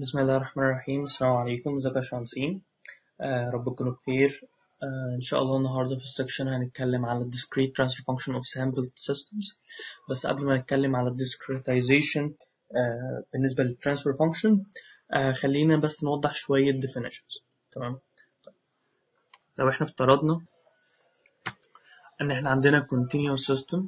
بسم الله الرحمن الرحيم السلام عليكم ازيكم يا باشمهندسين آه رب تكونوا بخير آه ان شاء الله النهارده في السكشن هنتكلم على discrete transfer function of sampled systems بس قبل ما نتكلم على discretization آه بالنسبه للترانسفير function آه خلينا بس نوضح شويه definitions تمام طيب. لو احنا افترضنا ان احنا عندنا continuous system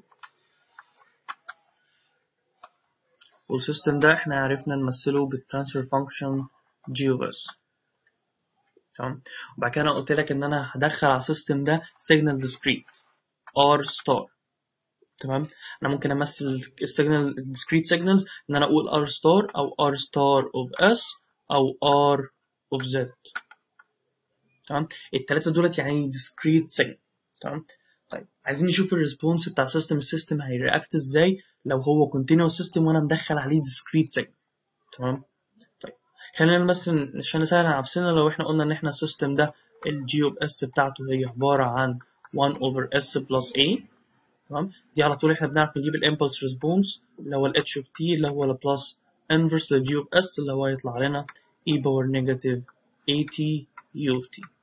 والسيستم ده احنا عرفنا نمثله بالترانسفير فانكشن جي اوف اس تمام وبعد كده انا قلت لك ان انا هدخل على السيستم ده سيجنال ديسكريت ار ستار تمام انا ممكن امثل السيجنال ديسكريت سيجنالز ان انا اقول ار ستار او ار ستار اوف اس او ار اوف زد تمام الثلاثه دولت يعني ديسكريت سيجنال تمام طيب عايزين نشوف الريسبونس بتاع السيستم السيستم هيرياكت ازاي لو هو continuous system وانا مدخل عليه discrete signal تمام طيب خلينا بس عشان نسهل على نفسنا لو احنا قلنا ان احنا السيستم ده الجي اوف اس بتاعته هي عباره عن 1 over s plus a تمام دي على طول احنا بنعرف نجيب الامبلس ريسبونس اللي هو ال h of t اللي هو البلس inverse للجي اوف اس اللي هو يطلع لنا e power negative at u of t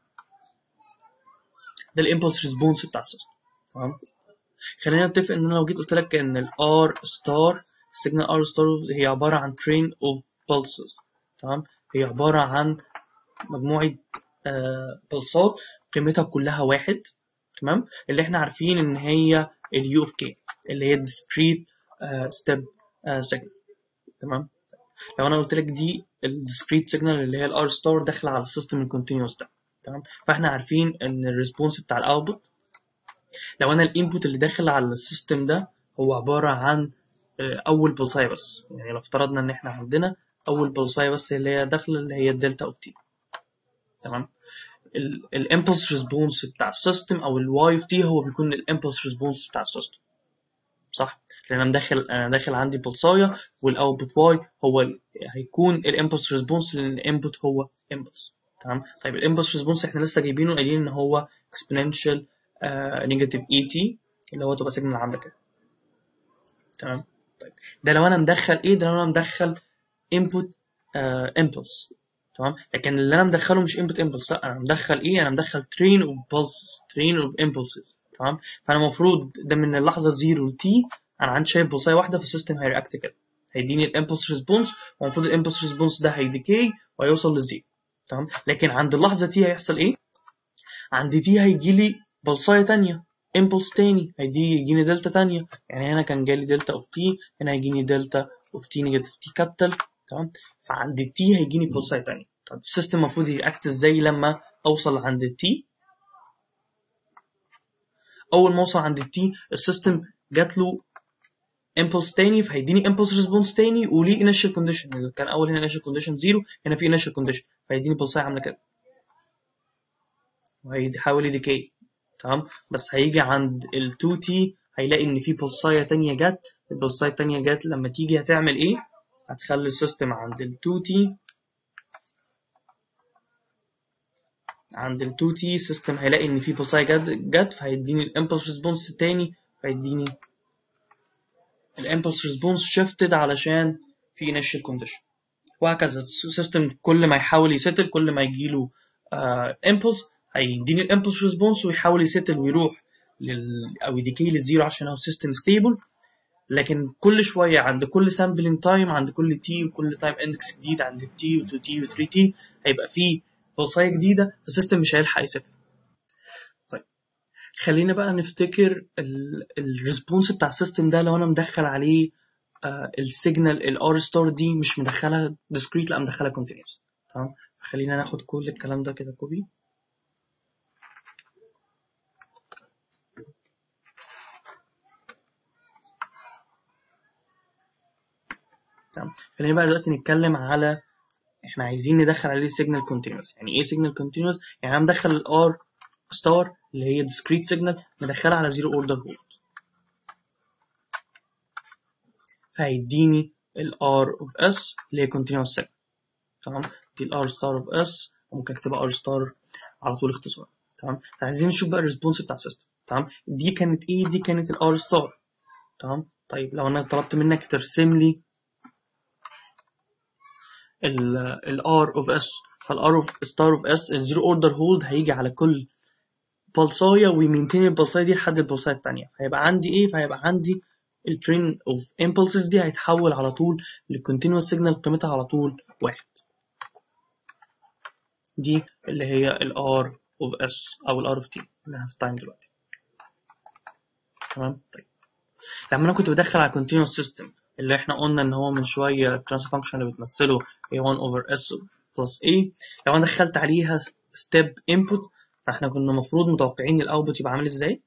ده الامبلس ريسبونس بتاع السيستم تمام خلينا نتفق ان انا لو جيت قلت لك ان الار ستار السيجنال ار ستار هي عباره عن train of pulses تمام هي عباره عن مجموعه آه بلصات قيمتها كلها واحد تمام اللي احنا عارفين ان هي اليو اوف كي اللي هي discrete آه step آه signal تمام لو انا قلت لك دي الديسكريت سيجنال اللي هي الار ستار داخله على السيستم الكونتينوس ده تمام فاحنا عارفين ان الريسبونس بتاع الاوتبوت لو انا الانبوت اللي داخل على السيستم ده هو عباره عن اول بلصايه بس يعني لو افترضنا ان احنا عندنا اول بلصايه بس اللي هي داخله اللي هي الدلتا اوف تي تمام الامبلس ريسبونس بتاع السيستم او الواي اوف تي هو بيكون الامبلس ريسبونس بتاع السيستم صح لان انا داخل انا داخل عندي بلصايه والاوتبوت واي هو هيكون الامبلس ريسبونس لان الانبوت هو امبلس تمام طيب الامبلس ريسبونس احنا لسه جايبينه قايلين ان هو exponential نيجاتيف اي تي اللي هو تبقى سيجنال عامله كده تمام طيب ده لو انا مدخل ايه ده لو انا مدخل انبوت امبلس تمام لكن اللي انا مدخله مش انبوت امبلس لا انا مدخل ايه انا مدخل ترين اوف بلسز ترين اوف امبلسز تمام فانا المفروض ده من اللحظه 0 ل تي انا عندي شايف بلصايه واحده في السيستم هيرياكت كده هيديني الامبلس ريسبونس والمفروض الامبلس ريسبونس ده هيديكي وهيوصل للزيرو تمام لكن عند اللحظه تي هيحصل ايه عند تي هيجي لي بلصاية تانية امبلس تاني هيجي يجيني دلتا تانية يعني هنا كان جالي دلتا اوف تي هنا هيجيني دلتا اوف تي نيجاتيف تي كابيتال تمام فعند التي هيجيني بلصاية تانية طب السيستم المفروض يرياكت ازاي لما اوصل عند التي اول ما اوصل عند التي السيستم جات له امبلس تاني فهيديني امبلس ريسبونس تاني وليه انيشال كونديشن كان اول هنا انيشال كونديشن زيرو هنا في انيشال كونديشن فهيديني بلصاية عامله كده وهيحاول يديكي تمام بس هيجي عند ال 2 تي هيلاقي ان في بلصايه تانية جت البلصايه التانية جت لما تيجي هتعمل ايه هتخلي السيستم عند ال 2 تي عند ال 2 تي سيستم هيلاقي ان في بلصايه جت جت فهيديني الامبلس ريسبونس تاني فهيديني الامبلس ريسبونس شيفتد علشان في انيشال كونديشن وهكذا السيستم كل ما يحاول يسيتل كل ما يجيله امبلس uh, هيديني الامبلس ريسبونس ويحاول يسيتل ويروح لل او يديكي للزيرو عشان هو سيستم ستيبل لكن كل شويه عند كل سامبلنج تايم عند كل تي وكل تايم اندكس جديد عند التي و2 تي و3 تي هيبقى فيه بلصايه جديده السيستم مش هيلحق يسيتل طيب خلينا بقى نفتكر الريسبونس بتاع السيستم ده لو انا مدخل عليه آه السيجنال الار ستار دي مش مدخلها ديسكريت لا مدخلها كونتينوس تمام خلينا ناخد كل الكلام ده كده كوبي تمام خلينا بقى دلوقتي نتكلم على احنا عايزين ندخل عليه سيجنال كونتينوس يعني ايه سيجنال كونتينوس يعني انا مدخل الار ستار اللي هي discrete سيجنال مدخلها على زيرو اوردر هولد فهيديني الار اوف اس اللي هي كونتينوس سيجنال تمام دي الار ستار اوف اس ممكن اكتبها ار ستار على طول اختصار تمام عايزين نشوف بقى الريسبونس بتاع السيستم تمام دي كانت ايه دي كانت الار ستار تمام طيب لو انا طلبت منك ترسم لي ال R of S فال R of star of S الزيرو اوردر هولد هيجي على كل بلصايه ويمينتين البلصايه دي لحد البلصايه الثانيه فهيبقى عندي ايه فهيبقى عندي الترين اوف امبلسز دي هيتحول على طول لكونتينوس سيجنال قيمتها على طول واحد دي اللي هي ال R of S او ال R of T اللي احنا في التايم دلوقتي تمام طيب لما انا كنت بدخل على continuous system اللي احنا قلنا ان هو من شويه الترانس فانكشن اللي بتمثله A1 over S plus A لو انا دخلت عليها step input فاحنا كنا المفروض متوقعين الاوتبوت يبقى عامل ازاي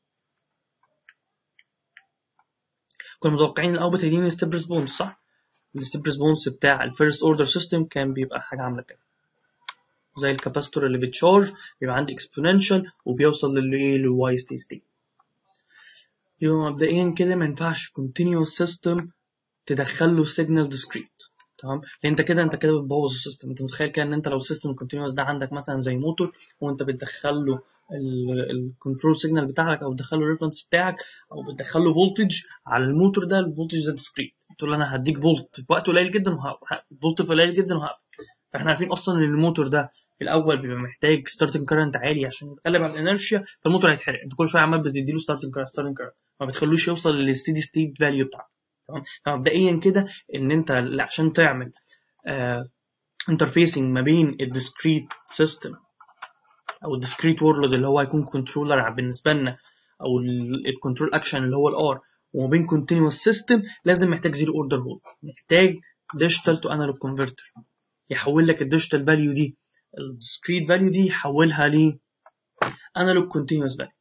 كنا متوقعين الاوتبوت هيديني ستيب ريسبونس صح الستيب ريسبونس بتاع الفيرست اوردر سيستم كان بيبقى حاجه عامله كده زي الكاباستور اللي بتشارج بيبقى عندي اكسبوننشال وبيوصل للايه للواي ستي ستي يبقى مبدئيا كده ما ينفعش continuous system تدخل له signal discrete تمام لان انت كده انت كده بتبوظ السيستم انت متخيل كده ان انت لو السيستم الكونتينوس ده عندك مثلا زي موتور وانت بتدخل له الكنترول سيجنال بتاعك او بتدخل له الريفرنس بتاعك او بتدخل له فولتج على الموتور ده الفولتج ده ديسكريت تقول له انا هديك فولت في وقت قليل جدا فولت في قليل جدا وهقفل فاحنا عارفين اصلا ان الموتور ده في الاول بيبقى محتاج ستارتنج كارنت عالي عشان يتغلب على الانرشيا فالموتور هيتحرق انت كل شويه عمال بتديله ستارتنج كارنت ستارتنج كارنت ما بتخلوش يوصل للستيدي ستيت فاليو بتاعته تمام فمبدئيا كده ان انت عشان تعمل انترفيسنج ما بين الديسكريت سيستم او الديسكريت وورلد اللي هو هيكون كنترولر بالنسبه لنا او الكنترول اكشن اللي هو الار وما بين كونتينوس سيستم لازم محتاج زيرو اوردر هولد محتاج ديجيتال تو انالوج كونفرتر يحول لك الديجيتال فاليو دي الديسكريت فاليو دي يحولها ل انالوج كونتينوس فاليو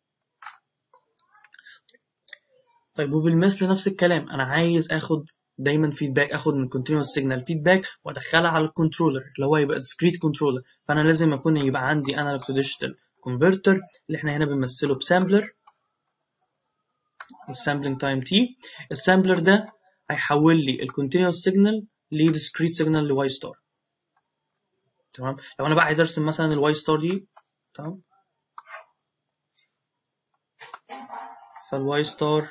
طيب وبالمثل نفس الكلام انا عايز اخد دايما فيدباك اخد من كونتينوس سيجنال فيدباك وادخلها على الكنترولر اللي هو يبقى ديسكريت كنترولر فانا لازم اكون يبقى عندي انالوج تو ديجيتال كونفرتر اللي احنا هنا بنمثله بسامبلر السامبلنج تايم تي السامبلر ده هيحول لي الكونتينوس سيجنال لديسكريت سيجنال لواي ستار تمام لو انا بقى عايز ارسم مثلا الواي ستار دي تمام فالواي ستار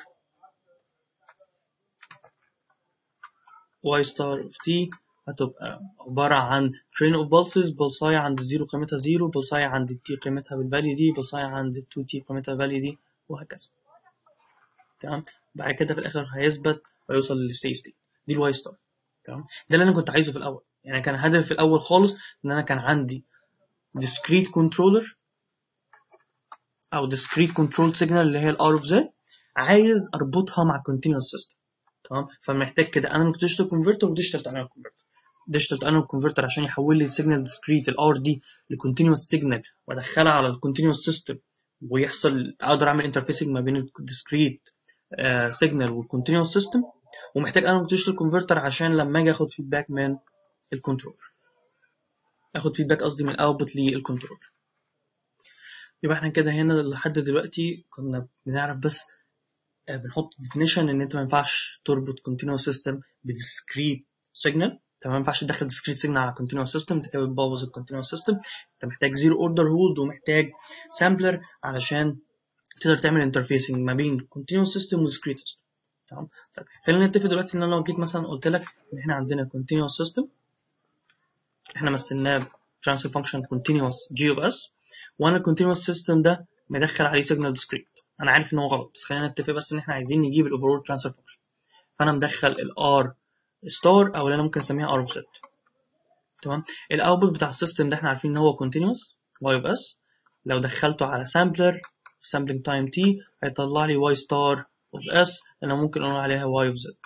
y star of t هتبقى عبارة عن train of pulses بلصاية عند الزيرو قيمتها زيرو بلصاية عند التي قيمتها بالفاليو دي بلصاية عند التو تي قيمتها بالفاليو دي وهكذا تمام بعد كده في الآخر هيثبت ويوصل للستي ستيت دي الواي ستار تمام ده اللي أنا كنت عايزه في الأول يعني كان هدفي في الأول خالص إن أنا كان عندي discrete controller أو discrete control signal اللي هي ال R of Z عايز أربطها مع continuous system تمام فمحتاج كده انالوج ديجيتال كونفرتر وديجيتال انالوج كونفرتر ديجيتال انالوج كونفرتر عشان يحول لي السيجنال ديسكريت الار دي لكونتينوس سيجنال وادخلها على الكونتينوس سيستم ويحصل اقدر اعمل انترفيسنج ما بين الديسكريت سيجنال والكونتينوس سيستم ومحتاج انالوج ديجيتال كونفرتر عشان لما اجي اخد فيدباك من الكنترولر اخد فيدباك قصدي من الاوتبوت للكنترولر يبقى احنا كده هنا لحد دلوقتي كنا بنعرف بس بنحط definition ان انت ما ينفعش تربط continuous system بديسكريت سيجنال تمام ما ينفعش تدخل discrete signal على continuous system انت كده بتبوظ الكونتينوس سيستم انت محتاج زيرو اوردر هولد ومحتاج سامبلر علشان تقدر تعمل انترفيسنج ما بين continuous system و discrete system تمام طيب خلينا نتفق دلوقتي ان انا لو جيت مثلا قلت لك ان احنا عندنا continuous system احنا مثلناه transfer function continuous g of s وانا continuous system ده مدخل عليه signal discrete انا عارف ان هو غلط بس خلينا نتفق بس ان احنا عايزين نجيب الاوفرول ترانسفير فانكشن فانا مدخل الار ستار او اللي انا ممكن اسميها ار اوف زد تمام الاوتبوت بتاع السيستم ده احنا عارفين ان هو كونتينوس واي اوف اس لو دخلته على سامبلر سامبلنج تايم تي هيطلع لي واي ستار اوف اس انا ممكن اقول عليها واي اوف زد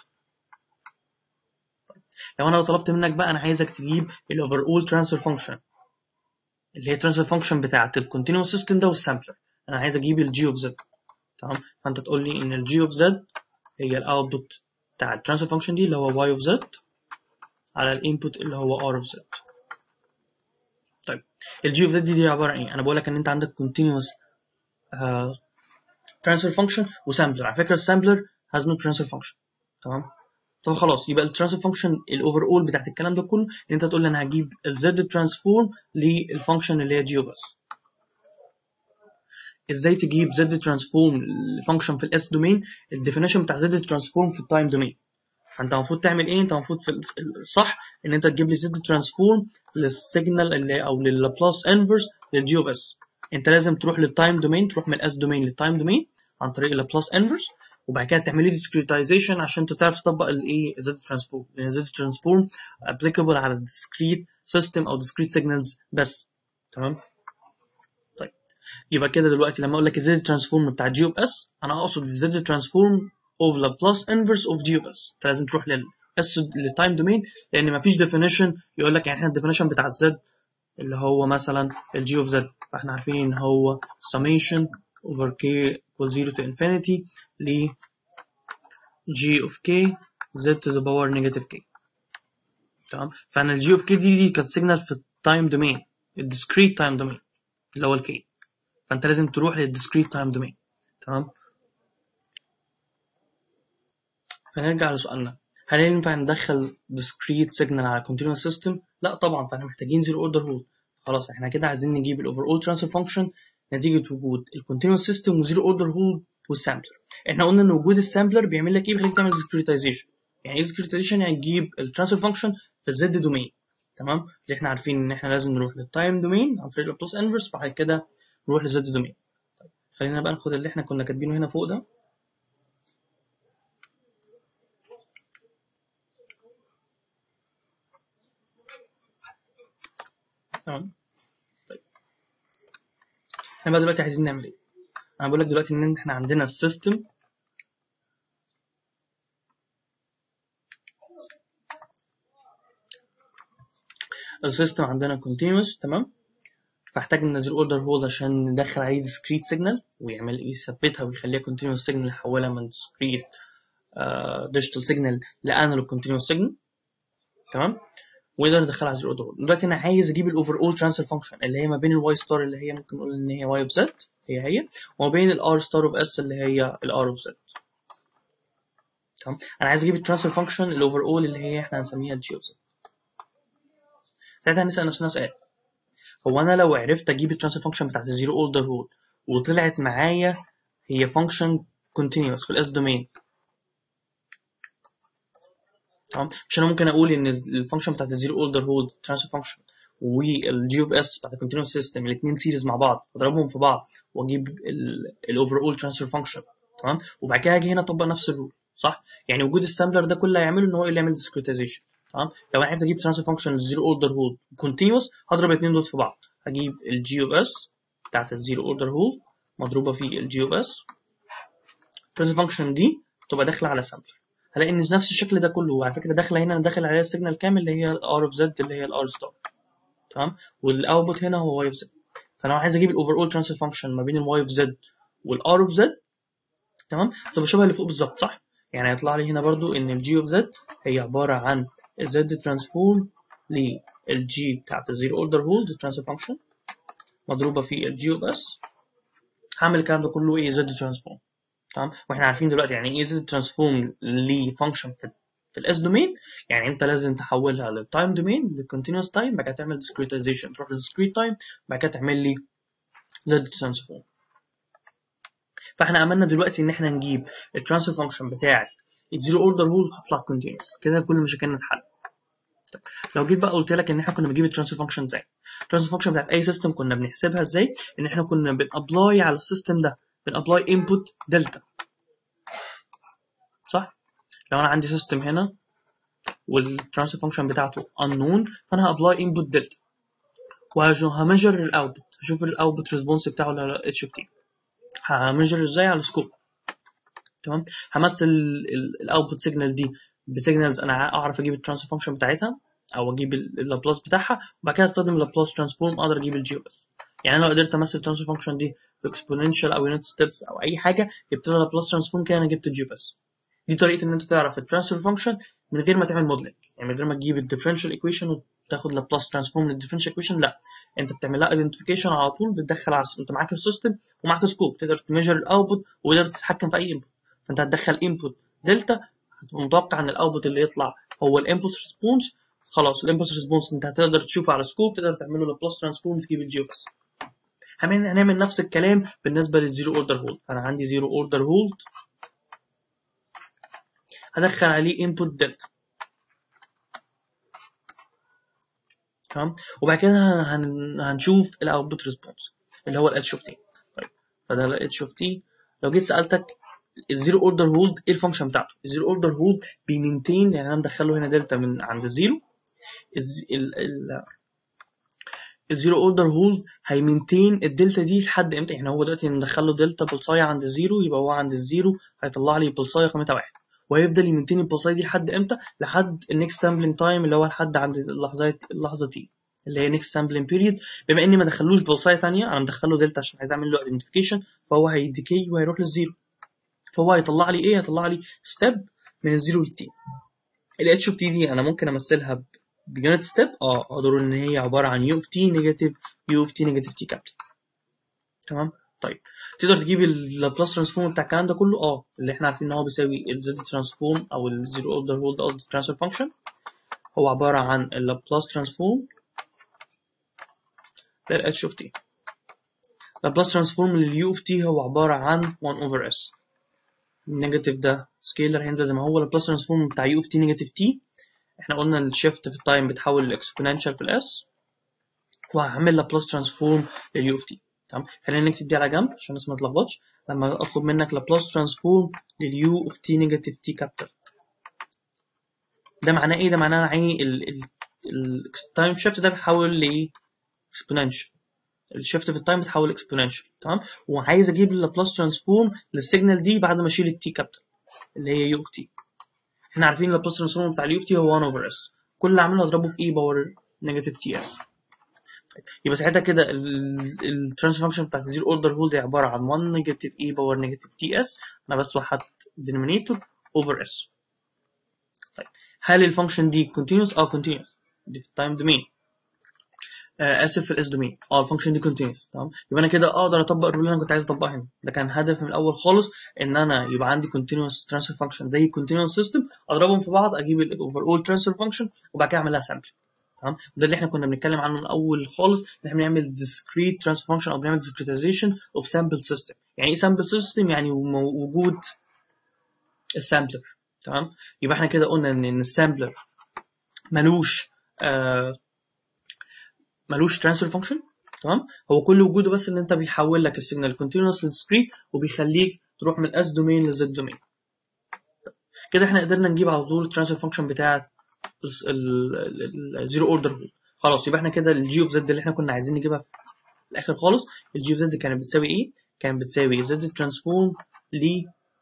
لو انا لو طلبت منك بقى انا عايزك تجيب الاوفرول ترانسفير فانكشن اللي هي ترانسفير فانكشن بتاعت الكونتينوس سيستم ده والسامبلر انا عايز اجيب الجي اوف زد تمام فانت تقول لي ان الجي اوف زد هي الاوتبوت بتاع الترانسفير فانكشن دي اللي هو واي اوف زد على الانبوت اللي هو ار اوف زد طيب الجي اوف زد دي, دي عباره عن ايه انا بقول لك ان انت عندك continuous uh, transfer function وسامبلر على فكره السامبلر has no transfer function تمام طب خلاص يبقى الترانسفير فانكشن الاوفر اول بتاعت الكلام ده كله ان انت تقول لي انا هجيب الزد ترانسفورم للفانكشن اللي هي جي اوف اس ازاي تجيب زد ترانسفورم لفانكشن في الاس دومين الديفينيشن بتاع زد ترانسفورم في التايم دومين فانت المفروض تعمل ايه انت المفروض في الصح ان انت تجيب لي زد ترانسفورم للسيجنال اللي او لللابلاس انفرس للجي اوف اس انت لازم تروح للتايم دومين تروح من الاس دومين للتايم دومين عن طريق اللابلاس انفرس وبعد كده تعمل لي ديسكريتايزيشن عشان انت تعرف تطبق الايه زد ترانسفورم لان زد ترانسفورم ابليكابل على الديسكريت سيستم او discrete سيجنالز بس تمام طيب يبقى كده دلوقتي لما اقول لك الزد ترانسفورم بتاع جي اوف اس انا اقصد الزد ترانسفورم اوف لابلاس انفرس اوف جي اوف اس انت لازم تروح لل اس للتايم دومين لان مفيش ديفينيشن يقول لك يعني احنا الديفينيشن بتاع الزد اللي هو مثلا الجي اوف زد فاحنا عارفين ان هو summation over k equals 0 to infinity ل g of k z to the power negative k تمام فانا الجي اوف كي دي دي كانت سيجنال في التايم دومين الديسكريت تايم دومين اللي هو الكي فانت لازم تروح للديسكريت تايم دومين تمام فنرجع لسؤالنا هل ينفع ندخل discrete signal على continuous system؟ لا طبعا فاحنا محتاجين zero order rule خلاص احنا كده عايزين نجيب ال overall transfer function نتيجة وجود ال continuous system و zero order rule والسامبلر احنا قلنا ان وجود السامبلر بيعمل لك ايه بيخليك تعمل discretization يعني ايه discretization يعني تجيب ال transfer function في الزد دومين تمام اللي احنا عارفين ان احنا لازم نروح للتايم دومين عن طريق البلس انفرس بعد كده نروح للزد دومين طيب خلينا بقى ناخد اللي احنا كنا كاتبينه هنا فوق ده تمام طيب احنا بقى دلوقتي عايزين نعمل ايه انا بقول لك دلوقتي ان احنا عندنا السيستم السيستم عندنا continuous تمام فاحتاج ننزل اوردر هولد عشان ندخل عليه discrete signal ويعمل يثبتها ويخليها continuous signal يحولها من discrete uh, digital signal لانالوج continuous signal تمام ويقدر ندخلها على الاوردر هولد دلوقتي انا عايز اجيب الاوفر اول ترانسفير فانكشن اللي هي ما بين الواي ستار اللي هي ممكن نقول ان هي واي اوف زد هي هي وما بين الار ستار اوف اس اللي هي الار اوف زد تمام انا عايز اجيب الترانسفير فانكشن الاوفر اول اللي هي احنا هنسميها الجي اوف زد ساعتها هنسال نفسنا سؤال هو انا لو عرفت اجيب الترانسفير فانكشن بتاعت الزيرو اوردر هول وطلعت معايا هي فانكشن كونتينوس في الاس دومين تمام مش انا ممكن اقول ان الفانكشن بتاعت الزيرو اوردر هول ترانسفير فانكشن والجي اوف اس بتاعت الكونتينوس سيستم الاثنين سيريز مع بعض واضربهم في بعض واجيب الاوفر اول ترانسفير فانكشن تمام وبعد كده اجي هنا اطبق نفس الرول صح يعني وجود السامبلر ده كله هيعمله ان هو اللي يعمل ديسكريتايزيشن تمام لو انا عايز اجيب ترانسفير فانكشن للزيرو اوردر هول كونتينوس هضرب الاثنين دول في بعض هجيب الجي اوف اس بتاعت الزيرو اوردر هول مضروبه في الجي اوف اس الترانسفير فانكشن دي تبقى داخله على سامبلر هلاقي ان نفس الشكل ده كله وعلى فكره داخله هنا انا داخل عليها السيجنال كامل اللي هي ار اوف زد اللي هي الار ستار تمام والاوتبوت هنا هو واي اوف زد فانا لو عايز اجيب الاوفر اول ترانسفير فانكشن ما بين الواي اوف زد والار اوف زد تمام تبقى شبه اللي فوق بالظبط صح يعني هيطلع لي هنا برضو ان الجي اوف زد هي عباره عن الزد ترانسفورم للجي بتاعت الزيرو اوردر هولد ترانسفير فانكشن مضروبه في الجي اوف اس هعمل الكلام ده كله ايه زد ترانسفورم تمام واحنا عارفين دلوقتي يعني ايه زد ترانسفورم لفانكشن في في الاس دومين يعني انت لازم تحولها للتايم دومين للكونتينوس تايم بعد كده تعمل discretization تروح للديسكريت تايم بعد كده تعمل لي زد ترانسفورم فاحنا عملنا دلوقتي ان احنا نجيب الترانسفير فانكشن بتاعت الزيرو اوردر رول تطلع كونتينوس كده كل مشاكلنا اتحل لو جيت بقى قلت لك ان احنا كنا بنجيب الترانسفير فانكشن ازاي الترانسفير فانكشن بتاعت اي سيستم كنا بنحسبها ازاي ان احنا كنا بنابلاي على السيستم ده بنابلاي انبوت دلتا صح لو انا عندي سيستم هنا والترانسفير فانكشن بتاعته unknown فانا هابلاي انبوت دلتا وهمجر الاوتبوت هشوف الاوتبوت ريسبونس بتاعه ولا اتش تي همجر ازاي على السكوب تمام همثل الاوتبوت سيجنال دي بسيجنالز انا اعرف اجيب الترانسفير فانكشن بتاعتها او اجيب اللابلاس بتاعها وبعد كده استخدم اللابلاس ترانسفورم اقدر اجيب الجي بس يعني انا لو قدرت امثل الترانسفير فانكشن دي باكسبوننشال او يونت ستيبس او اي حاجه جبت لها لابلاس ترانسفورم كده انا جبت الجي بس دي طريقه ان انت تعرف الترانسفير فانكشن من غير ما تعمل موديلنج يعني من غير ما تجيب الديفرنشال ايكويشن وتاخد لابلاس ترانسفورم للديفرنشال ايكويشن لا انت بتعمل لها ايدنتيفيكيشن على طول بتدخل على انت معاك السيستم ومعاك سكوب تقدر تميجر الاوتبوت وتقدر تتحكم في اي انبوت فانت هتدخل انبوت دلتا هتبقى متوقع ان الاوتبوت اللي يطلع هو الانبوت ريسبونس خلاص الانبوت ريسبونس انت هتقدر تشوفه على سكوب تقدر تعمله لابلاس ترانسفورم تجيب الجي بس هنعمل نفس الكلام بالنسبه للزيرو اوردر هولد انا عندي زيرو اوردر هولد هدخل عليه انبوت دلتا تمام وبعد كده هن... هنشوف الاوتبوت ريسبونس اللي هو الاتش اوف تي طيب فده الاتش اوف تي لو جيت سالتك الزيرو اوردر هولد ايه الفانكشن بتاعته الزيرو اوردر هولد بيمينتين يعني انا مدخله هنا دلتا من عند الزيرو الزيرو اوردر هولد هيمينتين الدلتا دي لحد امتى يعني هو دلوقتي مدخله دلتا بلصايه عند الزيرو يبقى هو عند الزيرو هيطلع لي بلصايه قيمتها واحد وهيفضل يمينتين البلصايه دي لحد امتى لحد النكست سامبلينج تايم اللي هو لحد عند اللحظات اللحظه تي اللي هي نكست سامبلينج بيريد بما اني ما دخلوش بلصايه ثانيه انا مدخله دلتا عشان عايز اعمل له ايدنتيفيكيشن فهو هيديكي وهيروح للزيرو فهو هيطلع لي ايه هيطلع لي ستيب من الزيرو للتي الاتش اوف تي دي انا ممكن امثلها بيونت ستيب اه اقدر ان هي عباره عن يو اوف تي نيجاتيف يو اوف تي نيجاتيف تي كابيتال تمام طيب تقدر تجيب اللابلاس ترانسفورم بتاع الكلام ده كله اه اللي احنا عارفين ان هو بيساوي الزد ترانسفورم او الزيرو اوردر هولد قصدي ترانسفير فانكشن هو عباره عن اللابلاس ترانسفورم للاتش اوف تي اللابلاس ترانسفورم لليو اوف تي هو عباره عن 1 اوفر اس النيجاتيف ده سكيلر هينزل زي ما هو البلس ترانسفورم بتاع يو اوف تي نيجاتيف تي احنا قلنا الشيفت في التايم بتحول لاكسبوننشال في الاس وهعمل لها بلس ترانسفورم لليو اوف تي تمام خلينا نكتب دي على جنب عشان الناس ما تلخبطش لما اطلب منك لابلاس ترانسفورم لليو اوف تي نيجاتيف تي كابيتال ده معناه ايه ده معناه انا عايز التايم شيفت ده بيحول ل اكسبوننشال الشيفت في التايم بتحول اكسبوننشال تمام وعايز اجيب اللابلاس ترانسفورم للسيجنال دي بعد ما اشيل التي كابيتال اللي هي يو اوف تي احنا عارفين اللابلاس ترانسفورم بتاع اليو اوف تي هو 1 اوفر اس كل اللي عامله اضربه في اي باور نيجاتيف تي اس يبقى ساعتها كده الترانسفير فانكشن بتاعت الزيرو اوردر هولد هي عباره عن 1 نيجاتيف اي باور نيجاتيف تي اس انا بس وحدت denominator اوفر اس طيب هل الفانكشن دي continuous اه continuous دي في التايم دومين آه اسف في الاس دومين اه الفانكشن دي continuous تمام يبقى انا كده اقدر اطبق الرول اللي انا كنت عايز اطبقها هنا ده كان هدفي من الاول خالص ان انا يبقى عندي continuous transfer function زي continuous system اضربهم في بعض اجيب الاوفر اول transfer function وبعد كده اعمل لها سامبل تمام ده اللي احنا كنا بنتكلم عنه من الاول خالص ان احنا بنعمل discrete transfer function او بنعمل discretization of sample system يعني ايه sample system يعني وجود السامبلر تمام يبقى احنا كده قلنا ان السامبلر ملوش آه ملوش ترانسفير فانكشن تمام هو كل وجوده بس ان انت بيحول لك السيجنال كونتينوس للسكريت وبيخليك تروح من الاس دومين للزد دومين كده احنا قدرنا نجيب على طول الترانسفير فانكشن بتاعه الزيرو اوردر خلاص يبقى احنا كده الجي اوف زد اللي احنا كنا عايزين نجيبها في الاخر خالص الجي اوف زد كانت بتساوي ايه كانت بتساوي زد ترانسفورم ل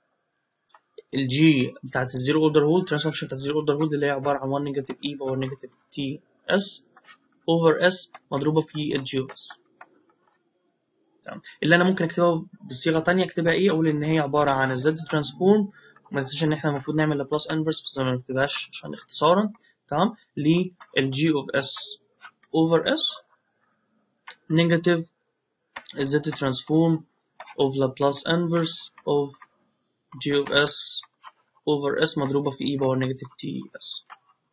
الجي بتاعت الزيرو اوردر هولد ترانسفير فانكشن بتاعت الزيرو اوردر هولد اللي هي عباره عن 1 نيجاتيف اي باور نيجاتيف تي اس اوفر اس مضروبه في الجي اوف اس تمام اللي انا ممكن اكتبها بصيغه ثانيه اكتبها ايه اقول ان هي عباره عن الزد ترانسفورم وما تنساش ان احنا المفروض نعمل لابلاس انفرس بس ما نكتبهاش عشان اختصارا تمام للجي اوف اس اوفر اس نيجاتيف الزد ترانسفورم اوف لابلاس انفرس اوف جي اوف اس اوفر اس مضروبه في اي باور نيجاتيف تي اس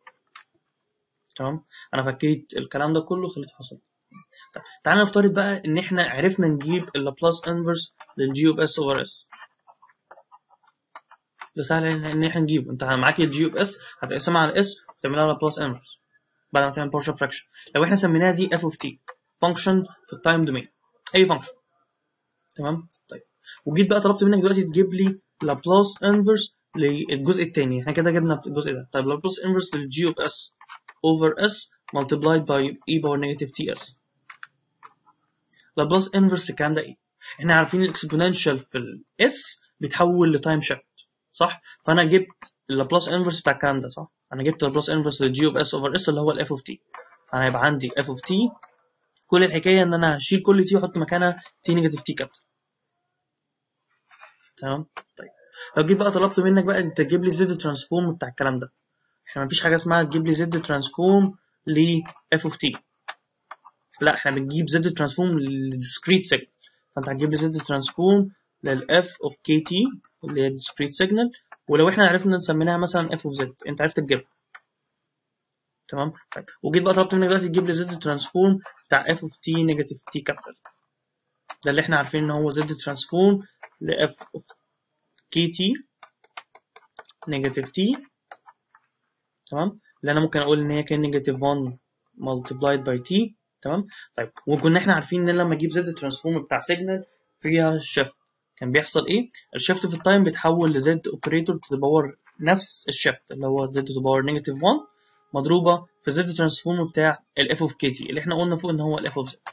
تمام انا فكيت الكلام ده كله خليته حصل طيب تعالى نفترض بقى ان احنا عرفنا نجيب اللابلاس انفرس للجي اوف اس اوفر اس ده سهل ان احنا نجيبه انت معاك الجي اوف اس هتقسمها على اس وتعملها لابلاس انفرس بعد ما تعمل بارشال فراكشن لو احنا سميناها دي اف اوف تي فانكشن في التايم دومين اي فانكشن تمام طيب وجيت بقى طلبت منك دلوقتي تجيب لي لابلاس انفرس للجزء الثاني احنا كده جبنا الجزء ده طيب لابلاس انفرس للجي اوف اس over s multiplied by e power negative ts لابلاس انفرس الكلام ده ايه احنا عارفين الاكسبوننشال في الاس بيتحول لتايم شيفت صح فانا جبت اللابلاس انفرس بتاع الكلام ده صح انا جبت اللابلاس انفرس للجي اوف اس اوفر اس اللي هو الاف اوف تي انا هيبقى عندي اف اوف تي كل الحكايه ان انا هشيل كل تي واحط مكانها تي نيجاتيف تي كابيتال تمام طيب لو جيت بقى طلبت منك بقى انت تجيب لي زد ترانسفورم بتاع الكلام ده احنا مفيش حاجه اسمها تجيب لي زد ترانسفورم ل اف اوف تي لا احنا بنجيب زد ترانسفورم للديسكريت سيجنال فانت هتجيب لي زد ترانسفورم للاف اوف كي تي اللي هي ديسكريت سيجنال ولو احنا عرفنا نسميناها مثلا اف اوف زد انت عرفت تجيبها تمام طيب وجيت بقى طلبت منك دلوقتي تجيب لي زد ترانسفورم بتاع اف اوف تي نيجاتيف تي كابيتال ده اللي احنا عارفين ان هو زد ترانسفورم لاف اوف كي تي نيجاتيف تي تمام اللي انا ممكن اقول ان هي كان نيجاتيف 1 multiplied by t تمام طيب وكنا احنا عارفين ان لما اجيب زد ترانسفورم بتاع سيجنال فيها شيفت كان بيحصل ايه الشيفت في التايم بيتحول لزد اوبريتور تو باور نفس الشيفت اللي هو زد تو باور نيجاتيف 1 مضروبه في زد ترانسفورم بتاع الاف اوف كي تي اللي احنا قلنا فوق ان هو الاف اوف زد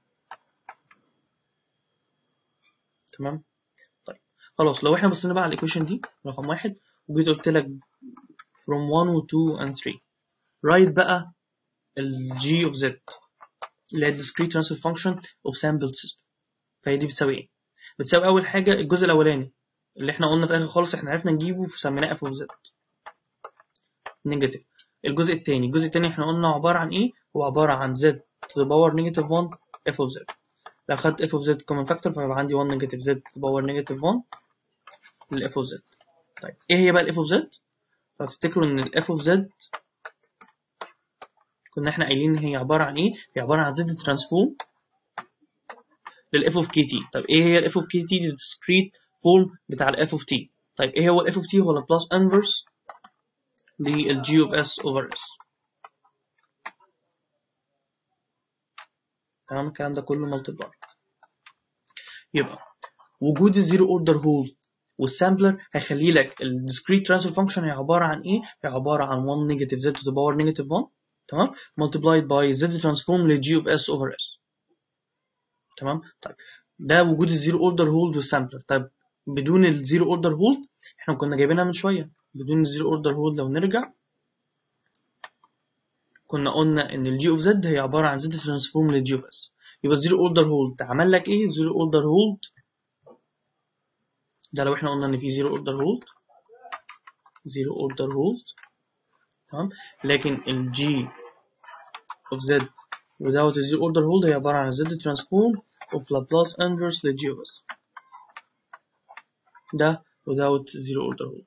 تمام طيب خلاص لو احنا بصينا بقى على الايكويشن دي رقم واحد وجيت قلت لك from 1 و 2 and 3 write بقى ال g of z اللي هي discrete transfer function of sample system فهي دي بتساوي ايه؟ بتساوي اول حاجه الجزء الاولاني اللي احنا قلنا في الاخر خالص احنا عرفنا نجيبه فسميناه f of z نيجاتيف الجزء الثاني الجزء الثاني احنا قلنا عباره عن ايه؟ هو عباره عن z to the power negative 1 f of z لو خدت f of z common factor فيبقى عندي 1 negative z to the power negative 1 لل f of z طيب ايه هي بقى ال f of z؟ لو تفتكروا ان ال f of z كنا احنا قايلين هي عباره عن ايه؟ هي عباره عن z ترانسفورم لل f of kt طيب ايه هي ال f of kt دي discrete form بتاع ال f of t طيب ايه هو ال f of t هو البلس انفرس لل g of s over s تمام الكلام ده كله مالتيبلاي يبقى وجود الزيرو اوردر هول والسامبلر هيخلي لك الديسكريت ترانسفير فانكشن هي عباره عن ايه؟ هي عباره عن 1 نيجاتيف زد تو ذا باور نيجاتيف 1 تمام multiplied by z ترانسفورم ل g of s over s تمام طيب ده وجود الزيرو اوردر هولد والسامبلر طيب بدون الزيرو اوردر هولد احنا كنا جايبينها من شويه بدون الزيرو اوردر هولد لو نرجع كنا قلنا ان الجي اوف زد هي عباره عن زد ترانسفورم للجي اوف اس يبقى الزيرو اوردر هولد عمل لك ايه الزيرو اوردر هولد ده لو احنا قلنا ان في زيرو اوردر هولد زيرو اوردر هولد تمام لكن الجي of z without a zero order hold هي عبارة عن z transform of Laplace inverse ل g of s ده without zero order hold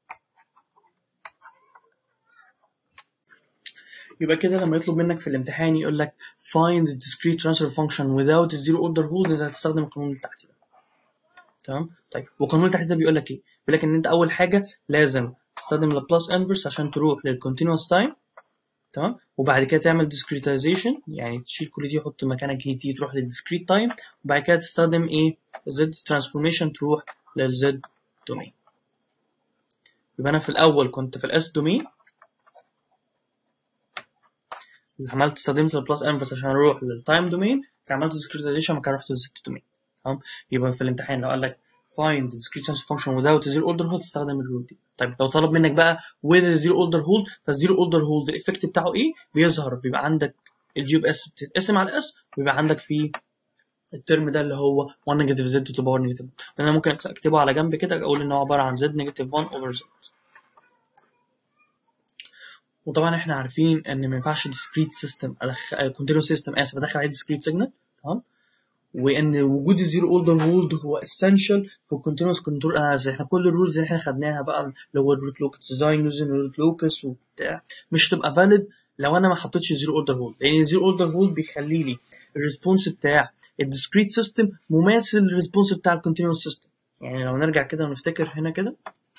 يبقى كده لما يطلب منك في الامتحان يقول لك find the discrete transfer function without a zero order hold انت هتستخدم القانون اللي تحت ده تمام طيب والقانون اللي تحت ده بيقول لك ايه بيقول لك ان انت اول حاجه لازم تستخدم Laplace inverse عشان تروح للcontinuous time تمام وبعد كده تعمل discretization يعني تشيل كل دي تحط مكانها كي تي تروح للديسكريت تايم وبعد كده تستخدم ايه z transformation تروح للz domain يبقى انا في الاول كنت في الاس دومين عملت استخدمت البلس انفرس عشان اروح للتايم دومين عملت discretization مكان رحت للزد دومين تمام يبقى في الامتحان لو قال لك find the discrete transfer function without a zero order hold تستخدم الرول دي طيب لو طلب منك بقى with a zero order hold فالزيرو order hold الايفكت بتاعه ايه بيظهر بيبقى عندك الجي اوف اس بتتقسم على اس ويبقى عندك فيه الترم ده اللي هو 1 نيجاتيف زد تو باور نيجاتيف انا ممكن اكتبه على جنب كده اقول ان هو عباره عن زد نيجاتيف 1 اوفر زد وطبعا احنا عارفين ان ما ينفعش discrete system ادخل continuous system اسف ادخل عليه discrete signal تمام وان وجود الزيرو اوردر هولد هو اسينشال في الكونتينوس كنترول اناليسيس احنا كل الرولز اللي احنا خدناها بقى اللي هو الروت لوكس ديزاين يوزن الروت لوكس وبتاع مش هتبقى فاليد لو انا ما حطيتش زيرو اوردر هولد لان الزيرو اوردر هولد بيخلي لي الريسبونس بتاع الديسكريت سيستم مماثل للريسبونس بتاع الكونتينوس سيستم يعني لو نرجع كده ونفتكر هنا كده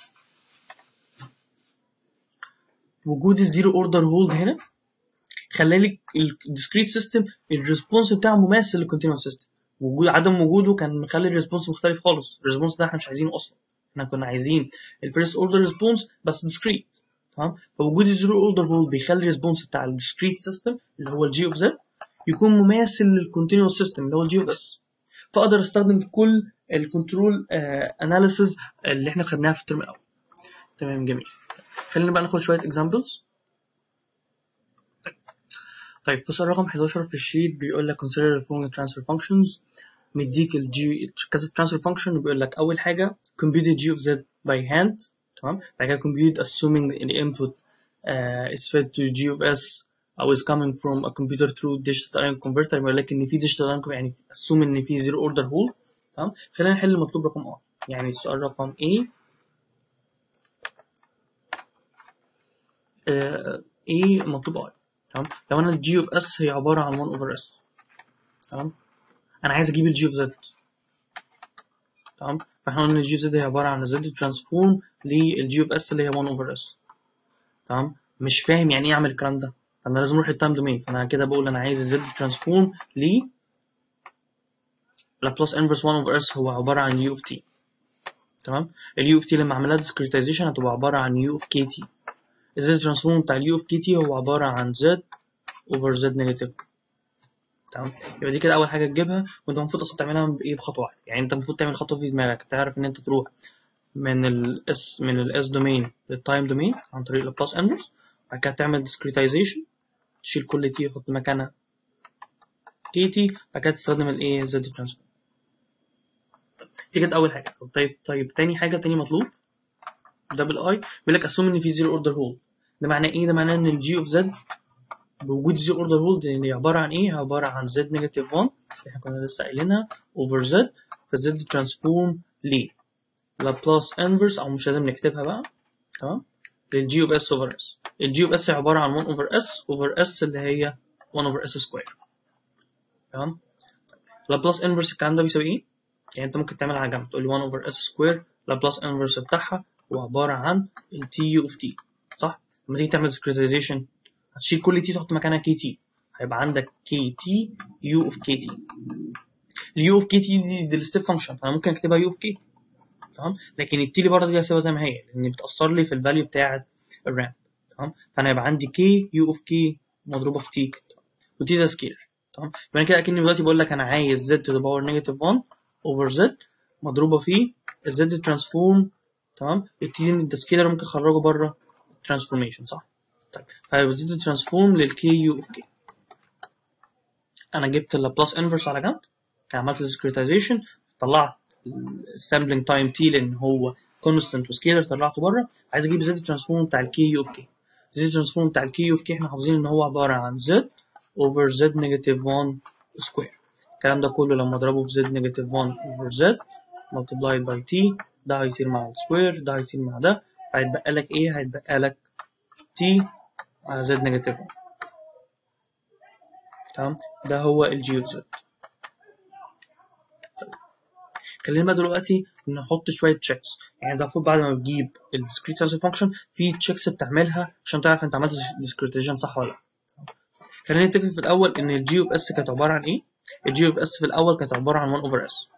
وجود الزيرو اوردر هولد هنا خلى لي الديسكريت سيستم الريسبونس بتاعه مماثل للكونتينوس سيستم وجود عدم وجوده كان مخلي الريسبونس مختلف خالص الريسبونس ده احنا مش عايزينه اصلا احنا كنا عايزين الفيرست اوردر ريسبونس بس ديسكريت تمام فوجود الزيرو اوردر هول بيخلي الريسبونس بتاع الديسكريت سيستم اللي هو الجي اوف زد يكون مماثل للكونتينوس سيستم اللي هو الجي اوف اس فاقدر استخدم كل الكنترول اناليسيز اللي احنا خدناها في الترم الاول تمام جميل خلينا بقى ناخد شويه اكزامبلز طيب في سؤال رقم 11 في الشيت بيقول لك consider the following transfer functions مديك الجي كذا transfer function بيقول لك أول حاجة compute the g of z by hand تمام بعد كده compute assuming the input uh, is fed to g of s أو is coming from a computer through digital analog converter بيقول لك إن في digital analog يعني assume إن في zero order hole تمام خلينا نحل المطلوب رقم A يعني السؤال رقم A uh, A مطلوب A تمام لو انا الجي اوف اس هي عباره عن 1 اوفر اس تمام انا عايز اجيب الجي اوف زد تمام فاحنا قلنا الجي زد هي عباره عن زد ترانسفورم للجي اوف اس اللي هي 1 اوفر اس تمام مش فاهم يعني ايه اعمل الكلام ده انا لازم اروح التايم دومين فانا كده بقول انا عايز الزد ترانسفورم ل لابلاس انفرس 1 اوفر اس هو عباره عن يو اوف تي تمام اليو اوف تي لما اعملها ديسكريتايزيشن هتبقى عباره عن يو اوف كي تي الزد ترانسفورم بتاع اليو اوف كي تي هو عباره عن زد اوفر زد نيجاتيف تمام يبقى دي كده اول حاجه تجيبها وانت المفروض اصلا تعملها بايه بخطوه واحده يعني انت المفروض تعمل خطوه في دماغك تعرف ان انت تروح من الاس من الاس دومين للتايم دومين عن طريق البلس انفرس بعد كده تعمل ديسكريتايزيشن تشيل كل تي وتحط مكانها كي تي بعد كده تستخدم الايه زد ترانسفورم دي كانت اول حاجه طيب طيب تاني حاجه تاني مطلوب دبل اي بيقول لك اسوم ان في زيرو اوردر هول ده معناه ايه ده معناه ان الجي اوف زد بوجود زيرو اوردر هولد اللي عباره عن ايه عباره عن زد نيجاتيف 1 اللي احنا كنا لسه قايلينها اوفر زد فزد ترانسفورم ل لابلاس انفرس او مش لازم نكتبها بقى تمام للجي اوف اس اوفر اس الجي اوف اس عباره عن 1 اوفر اس اوفر اس اللي هي 1 اوفر اس سكوير تمام لابلاس انفرس الكلام ده بيساوي ايه يعني انت ممكن تعمل على جنب تقول لي 1 اوفر اس سكوير لابلاس انفرس بتاعها هو عباره عن التي يو اوف تي صح لما تيجي تعمل ديسكريتايزيشن هتشيل كل تي تحط مكانها كي تي هيبقى عندك كي تي يو اوف كي تي اليو اوف كي تي دي, دي الستيب فانكشن انا ممكن اكتبها يو اوف كي تمام لكن التي اللي بره دي هسيبها زي ما هي لان بتاثر لي في الفاليو بتاعه الرام تمام فانا هيبقى عندي كي يو اوف كي مضروبه في تي وتي ده سكيلر تمام يبقى كده اكني دلوقتي بقول لك انا عايز زد تو ذا باور نيجاتيف 1 اوفر زد مضروبه في الزد ترانسفورم تمام التي ده سكيلر ممكن اخرجه بره ترانسفورميشن صح طيب فهيبقى زد ترانسفورم للكي يو اوف كي انا جبت اللابلاس انفرس على جنب عملت ديسكريتايزيشن طلعت السامبلنج تايم تي لان هو كونستنت وسكيلر طلعته بره عايز اجيب زد ترانسفورم بتاع الكي يو اوف كي زد ترانسفورم بتاع الكي يو اوف كي احنا حافظين ان هو عباره عن زد اوفر زد نيجاتيف 1 سكوير الكلام ده كله لما اضربه في زد نيجاتيف 1 اوفر زد multiplied by t ده هيصير مع السكوير ده هيصير مع ده هيتبقى لك ايه هيتبقى لك t على زد نيجاتيف 1 تمام ده هو الجي اوف زد خلينا بقى دلوقتي نحط شويه تشيكس يعني ده المفروض بعد ما بتجيب الديسكريت ترانسفير فانكشن في تشيكس بتعملها عشان تعرف انت عملت ديسكريتيزيشن صح ولا لا خلينا نتفق في الاول ان الجي اوف اس كانت عباره عن ايه الجي اوف اس في الاول كانت عباره عن 1 اوفر اس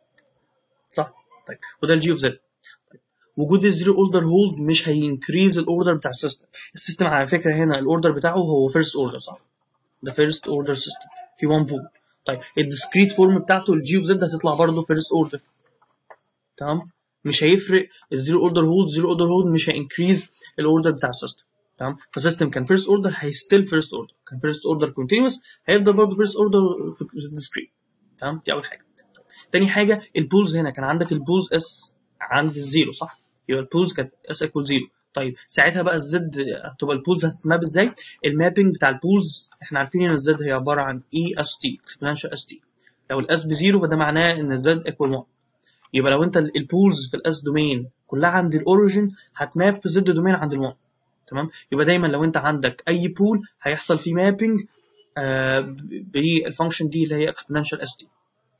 صح طيب وده الجي اوف زد وجود الزيرو اوردر هولد مش هينكريز الاوردر بتاع السيستم السيستم على فكره هنا الاوردر بتاعه هو فيرست اوردر صح ده فيرست اوردر سيستم في 1 فول طيب الديسكريت فورم بتاعته الجي اوف زد هتطلع برضه فيرست اوردر تمام مش هيفرق الزيرو اوردر هولد زيرو اوردر هولد مش هينكريز الاوردر بتاع السيستم تمام فالسيستم كان فيرست اوردر هيستيل فيرست اوردر كان فيرست اوردر كونتينوس هيفضل برضه فيرست اوردر في الديسكريت تمام دي اول حاجه تاني حاجه البولز هنا كان عندك البولز اس عند الزيرو صح يبقى البولز كانت اس ايكوال زيرو طيب ساعتها بقى الزد هتبقى البولز هتتماب ازاي المابنج بتاع البولز احنا عارفين ان الزد هي عباره عن اي اس تي اكسبوننشال اس تي لو الاس بزيرو فده معناه ان الزد ايكوال 1 يبقى لو انت البولز في الاس دومين كلها عند الاوريجن هتماب في الزد دومين عند ال1 تمام يبقى دايما لو انت عندك اي بول هيحصل فيه مابنج آه بالفانكشن دي اللي هي اكسبوننشال اس تي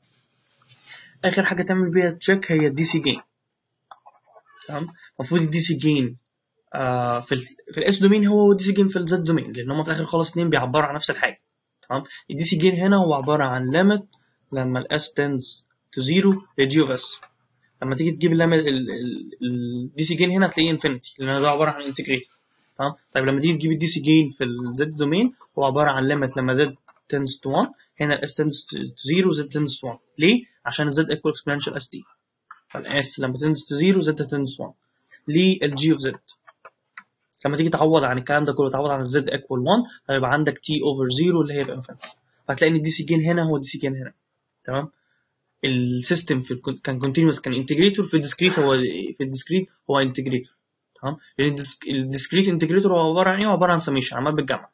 اخر حاجه تعمل بيها تشيك هي الدي سي جين تمام المفروض الدي سي جين آه في ال في الاس دومين هو الدي سي جين في الزد دومين لان هم في الاخر خالص اثنين بيعبروا عن نفس الحاجه تمام الدي سي جين هنا هو عباره عن ليميت لما الاس تنز تو زيرو للجي اوف اس لما تيجي تجيب الليميت الدي سي جين هنا هتلاقيه انفينيتي لان ده عباره عن انتجريت تمام طيب لما تيجي تجيب الدي سي جين في الزد دومين هو عباره عن ليميت لما زد تنز تو 1 هنا الاس تنز تو 0 زد تنز تو 1 ليه؟ عشان الزد ايكوال اكسبوننشال اس تي فالاس لما تنز تو 0 زد تنز تو 1 للجي اوف زد لما تيجي تعوض عن الكلام ده كله تعوض عن الزد ايكوال 1 هيبقى عندك تي اوفر 0 اللي هي يبقى انفينيتي فهتلاقي ان الدي سي جين هنا هو الدي سي جين هنا تمام السيستم في كان كونتينوس كان انتجريتور في الديسكريت هو في الديسكريت هو انتجريتور تمام لان الديسكريت انتجريتور هو عباره عن ايه عباره عن سميشن عمال بالجمع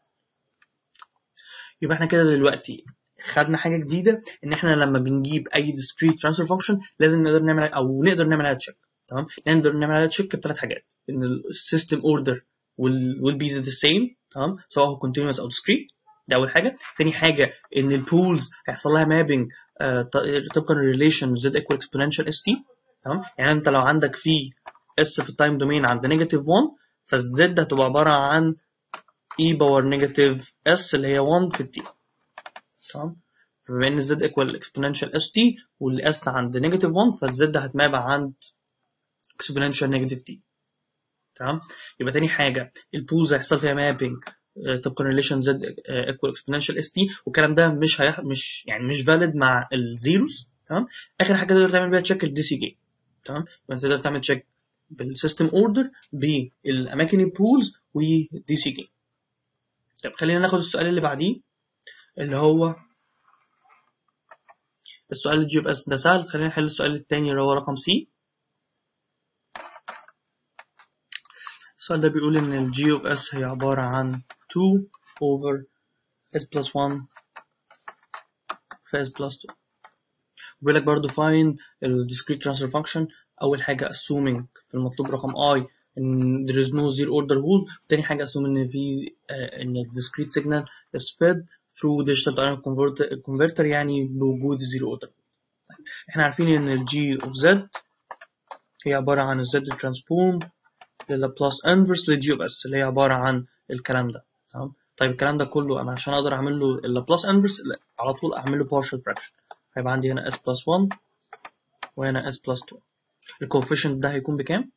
يبقى احنا كده دلوقتي خدنا حاجه جديده ان احنا لما بنجيب اي discrete transfer function لازم نقدر نعمل او نقدر نعمل عليها تشيك تمام نقدر نعمل عليها تشيك بثلاث حاجات ان السيستم اوردر will, will be the same تمام سواء هو continuous او discrete ده اول حاجه تاني حاجه ان البولز هيحصل لها مابنج طبقا للريليشن z equal exponential st تمام يعني انت لو عندك في اس في التايم دومين عند نيجاتيف 1 فالزد هتبقى عباره عن اي باور نيجاتيف اس اللي هي 1 في التي تمام فبما ان الزد ايكوال اكسبوننشال اس تي والاس عند نيجاتيف 1 فالزد هتماب عند اكسبوننشال نيجاتيف تي تمام يبقى تاني حاجه البولز هيحصل فيها مابنج طبقا ريليشن زد ايكوال اكسبوننشال اس تي والكلام ده مش هيح... مش يعني مش فاليد مع الزيروز تمام اخر حاجه تقدر تعمل بيها تشيك الدي سي جي تمام يبقى انت تقدر تعمل تشيك بالسيستم اوردر بالاماكن البولز ودي سي جي طب خلينا ناخد السؤال اللي بعديه اللي هو السؤال الجي اوف اس ده سهل خلينا نحل السؤال التاني اللي هو رقم سي السؤال ده بيقول ان الجي اوف اس هي عبارة عن 2 over s plus 1 في s plus 2 بيقول لك برضه find ال discrete transfer function أول حاجة assuming في المطلوب رقم i ان there is no zero order rule تاني حاجة assuming ان في uh, ان ال discrete signal is fed through digital to analog converter, converter يعني بوجود zero order احنا عارفين ان ال g of z هي عبارة عن ال z transform للابلاس انفرس للجي اوف اس اللي هي عباره عن الكلام ده تمام طيب الكلام ده كله انا عشان اقدر اعمل له اللابلاس انفرس على طول اعمل له partial fraction هيبقى عندي هنا s بلس 1 وهنا s بلس 2 الكوفيشنت ده هيكون بكام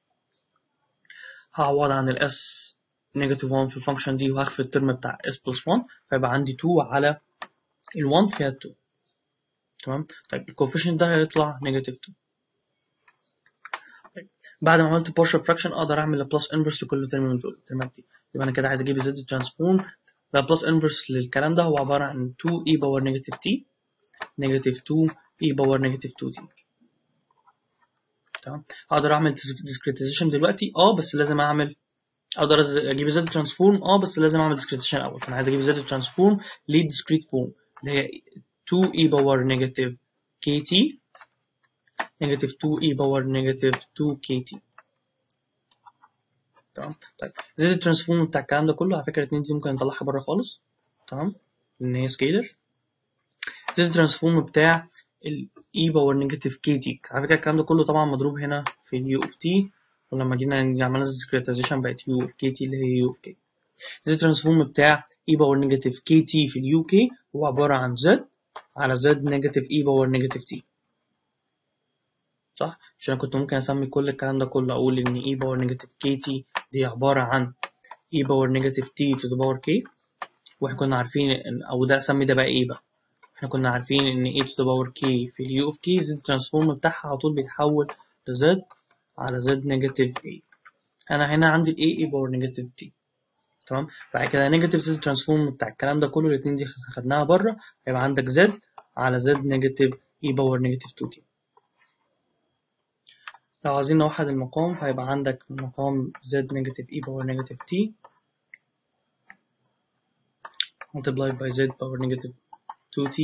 هعوض عن ال s نيجاتيف 1 في الفانكشن دي وهخفي الترم بتاع s بلس 1 فيبقى عندي 2 على ال 1 فيها 2 تمام طيب الكوفيشنت ده هيطلع نيجاتيف 2 بعد ما عملت partial fraction اقدر اعمل لابلاس انفرس لكل ترم من دول الترمات دي يبقى انا كده عايز اجيب زد ترانسفورم لابلاس انفرس للكلام ده هو عباره عن 2 e باور نيجاتيف t نيجاتيف 2 e باور نيجاتيف 2 t تمام هقدر اعمل discretization دلوقتي اه بس لازم اعمل اقدر اجيب زد ترانسفورم اه بس لازم اعمل discretization الاول فانا عايز اجيب زد ترانسفورم ليه discrete form اللي هي 2 e باور نيجاتيف kt نيجاتيف 2 e باور نيجاتيف 2 kt تمام طيب زد الترانسفورم بتاع الكلام ده كله على فكره الاثنين دي ممكن نطلعها بره خالص تمام لان هي سكيلر زد الترانسفورم بتاع ال e باور نيجاتيف kt على فكره الكلام ده كله طبعا مضروب هنا في اليو اوف تي ولما جينا عملنا ديسكريتايزيشن بقت يو اوف kt اللي هي يو اوف k زد الترانسفورم بتاع e باور نيجاتيف kt في اليو كي هو عباره عن z على z نيجاتيف e باور نيجاتيف t صح عشان كنت ممكن اسمي كل الكلام ده كله اقول ان e باور نيجاتيف kt دي عباره عن e باور نيجاتيف t to the power k واحنا كنا عارفين ان او ده اسمي ده بقى ايه بقى احنا كنا عارفين ان e to the power k في اليو اوف k زد الترانسفورم بتاعها على طول بيتحول ل z على z نيجاتيف a انا هنا عندي ال a e باور نيجاتيف t تمام بعد كده نيجاتيف زد الترانسفورم بتاع الكلام ده كله الاثنين دي خدناها بره هيبقى عندك z على z نيجاتيف e باور نيجاتيف 2t لو عايزين نوحد المقام فهيبقى عندك مقام z نيجاتيف e باور نيجاتيف t multiplied by z باور نيجاتيف 2t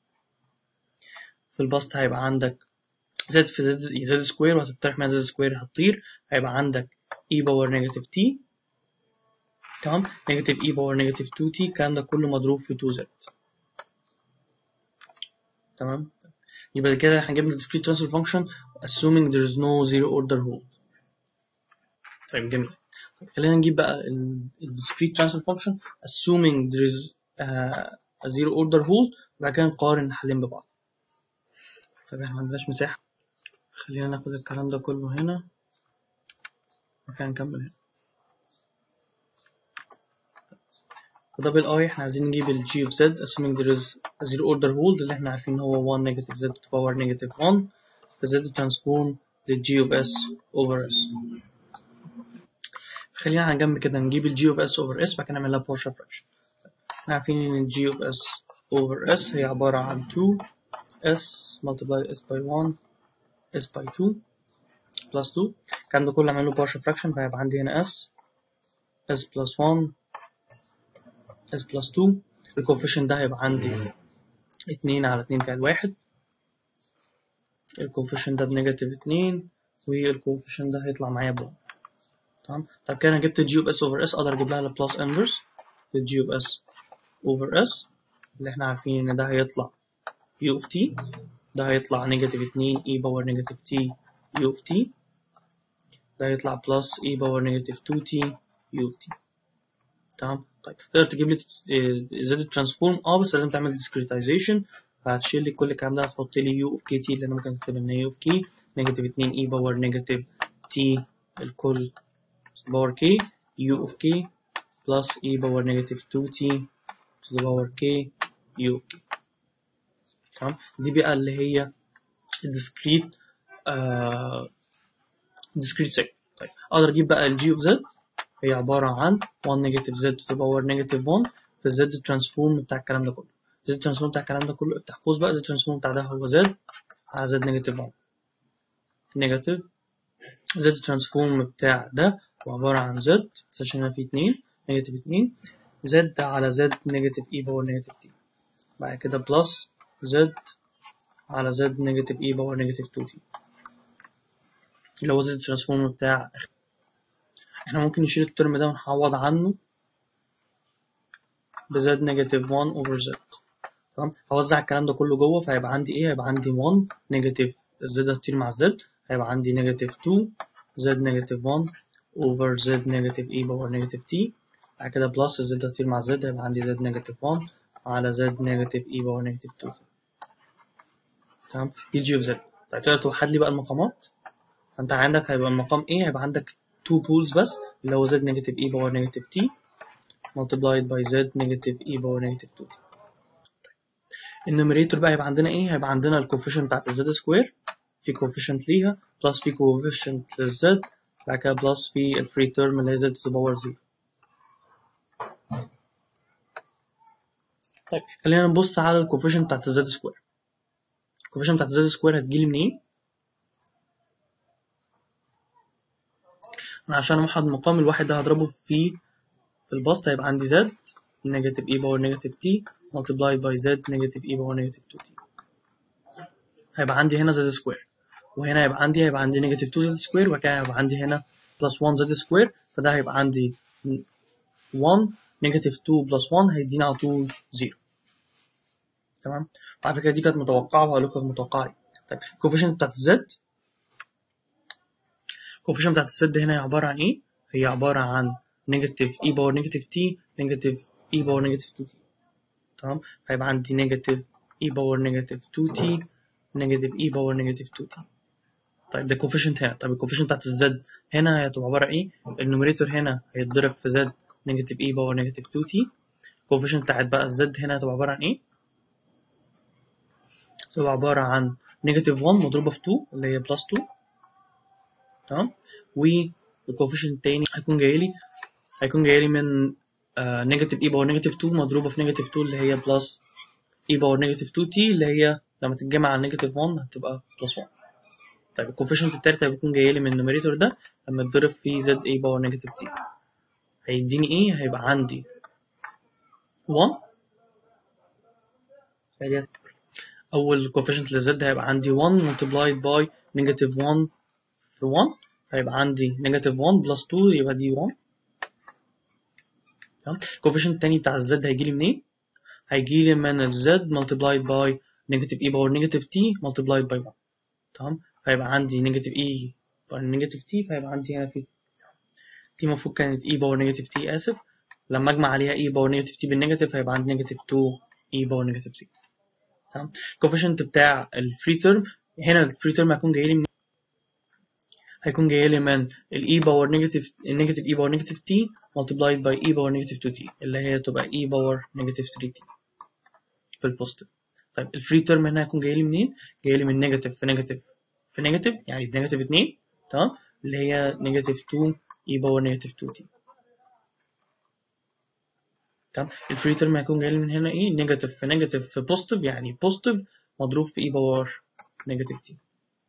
في البسط هيبقى عندك z في z z سكوير وهتطرح من z سكوير هتطير هيبقى عندك e باور نيجاتيف t تمام نيجاتيف e باور نيجاتيف 2t الكلام ده كله مضروب في 2z تمام يبقى كده احنا جبنا discrete transfer function assuming there is no zero order rule طيب جميل طيب خلينا نجيب بقى ال discrete transfer function assuming there is uh, a zero order rule وبعد كده نقارن الحلين ببعض طيب احنا معندناش مساحة خلينا ناخد الكلام ده كله هنا وبعد كده نكمل هنا دبل اي احنا عايزين نجيب ال g of z assuming there is a zero order rule اللي احنا عارفين ان هو 1 negative z to the power negative 1 ف z transform لل g of s over s خلينا على جنب كده نجيب ال g of s over s بعد كده نعمل لها partial fraction احنا عارفين ان ال g of s over s هي عبارة عن 2 s multiply s by 1 s by 2 plus 2 الكلام ده كله اعمل له partial fraction فهيبقى عندي هنا s s plus 1 s plus 2 الكوفيشنت ده هيبقى عندي 2 على 2 فعل واحد الكوفيشنت ده بنيجاتيف 2 والكوفيشنت ده هيطلع معايا ب 1 تمام طب كده انا جبت الجي اوف اس اوفر اس اقدر اجيب لها البلس انفرس للجي اوف اس اوفر اس اللي احنا عارفين ان ده هيطلع يو اوف تي ده هيطلع نيجاتيف 2 اي باور نيجاتيف تي يو اوف تي ده يطلع بلس اي باور نيجاتيف 2 تي يو اوف تي تمام طيب تقدر تجيب لي زد الترانسفورم اه بس لازم تعمل ديسكريتايزيشن فهتشيل لي كل الكلام ده هتحط لي يو اوف كي تي اللي انا ممكن اكتب ان يو اوف كي نيجاتيف 2 اي باور نيجاتيف تي الكل باور كي يو اوف كي بلس اي باور نيجاتيف 2 تي to the power k u اوف كي تمام دي بقى اللي هي discrete آه discrete segment طيب اقدر اجيب بقى الجي اوف زد هي عبارة عن 1 نيجاتيف زد to the power نيجاتيف 1 في الزد ترانسفورم بتاع الكلام ده كله زد ترانسفورم بتاع الكلام ده كله افتح قوس بقى زد ترانسفورم بتاع ده هو زد على زد نيجاتيف 1 نيجاتيف زد ترانسفورم بتاع ده هو عبارة عن زد بس عشان هنا في 2 نيجاتيف 2 زد على زد نيجاتيف اي باور نيجاتيف تي بعد كده بلس زد على زد نيجاتيف اي باور نيجاتيف 2 تي اللي هو زد الترانسفورم بتاع احنا ممكن نشيل الترم ده ونعوض عنه بزد نيجاتيف 1 اوفر زد تمام هوزع الكلام ده كله جوه فهيبقى عندي ايه هيبقى عندي 1 نيجاتيف الزد هتطير مع الزد هيبقى عندي نيجاتيف 2 زد نيجاتيف 1 اوفر زد نيجاتيف اي باور نيجاتيف تي بعد كده بلس الزد هتطير مع الزد هيبقى عندي زد نيجاتيف 1 على زد نيجاتيف اي باور نيجاتيف 2 تمام دي جي اوف زد طيب تقدر توحد لي بقى المقامات فانت عندك هيبقى المقام ايه هيبقى عندك 2 بولز بس اللي هو زد نيجاتيف اي باور نيجاتيف تي multiplied by z negative e باور negative 2t النوميريتور بقى هيبقى عندنا ايه هيبقى عندنا الكوفيشنت بتاعت الزد سكوير في كوفيشنت ليها بلس في كوفيشنت للزد بعد كده بلس في الفري تيرم اللي هي زد باور 0 طيب خلينا نبص على الكوفيشنت بتاعت الزد سكوير الكوفيشنت بتاعت الزد سكوير هتجيلي منين انا عشان اوحد مقام الواحد ده هضربه في في البسط هيبقى عندي z نيجاتيف e باور نيجاتيف t multiplied by z نيجاتيف e باور نيجاتيف 2t هيبقى عندي هنا z سكوير وهنا هيبقى عندي هيبقى عندي نيجاتيف 2 z سكوير وبعد كده هيبقى عندي هنا بلس 1 z سكوير فده هيبقى عندي 1 نيجاتيف 2 بلس 1 هيدينا على طول 0 تمام على فكره دي كانت متوقعه وهقول لكم كانت متوقعه طيب الكوفيشنت بتاعت الزد الكوفيشنت بتاعت الزد هنا هي عباره عن ايه؟ هي عباره عن نيجاتيف e باور نيجاتيف t نيجاتيف e باور نيجاتيف 2t تمام هيبقى عندي نيجاتيف e باور نيجاتيف 2t نيجاتيف e باور نيجاتيف 2t طيب ده كوفيشنت هنا طيب الكوفيشنت بتاعت الزد هنا هتبقى عباره عن ايه النوميريتور هنا هيتضرب في z نيجاتيف e باور نيجاتيف 2t الكوفيشنت بتاعت بقى الزد هنا هتبقى عباره عن ايه هتبقى عباره عن نيجاتيف 1 مضروبه في 2 اللي هي بلس 2 تمام والكوفيشنت التاني هيكون جاي لي هيكون جاي لي من نيجاتيف اي باور نيجاتيف 2 مضروبه في نيجاتيف 2 اللي هي بلس اي باور نيجاتيف 2 تي اللي هي لما تتجمع على نيجاتيف 1 هتبقى بلس 1 طيب الكوفيشنت التالت هيكون جاي لي من النوميريتور ده لما يتضرب في زد اي باور نيجاتيف تي هيديني ايه هيبقى عندي 1 اول كوفيشنت لزد هيبقى عندي 1 multiplied by نيجاتيف 1 في 1 هيبقى عندي نيجاتيف 1 بلس 2 يبقى دي 1 تمام الكوفيشنت التاني بتاع الزد هيجي لي منين؟ هيجي لي من الزد multiplied by نيجاتيف اي باور نيجاتيف تي multiplied by 1 تمام هيبقى عندي نيجاتيف اي باور نيجاتيف تي فهيبقى عندي هنا في تي المفروض كانت اي باور نيجاتيف تي اسف لما اجمع عليها اي باور نيجاتيف تي بالنيجاتيف هيبقى عندي نيجاتيف 2 اي باور نيجاتيف تي تمام الكوفيشنت بتاع الفري تيرم هنا الفري تيرم هيكون جاي لي من هيكون جاي لي من الاي باور نيجاتيف النيجاتيف اي باور نيجاتيف تي multiplied by e باور نيجاتيف 2 تي اللي هي تبقى e باور نيجاتيف 3 تي في البوزيتيف طيب الفري تيرم هنا هيكون جاي لي منين؟ جاي لي من نيجاتيف في نيجاتيف في نيجاتيف يعني بنيجاتيف 2 تمام اللي هي نيجاتيف 2 e باور نيجاتيف 2 تي تمام الفري تيرم هيكون جاي لي من هنا ايه؟ نيجاتيف في نيجاتيف في بوزيتيف يعني بوزيتيف مضروب في e باور نيجاتيف تي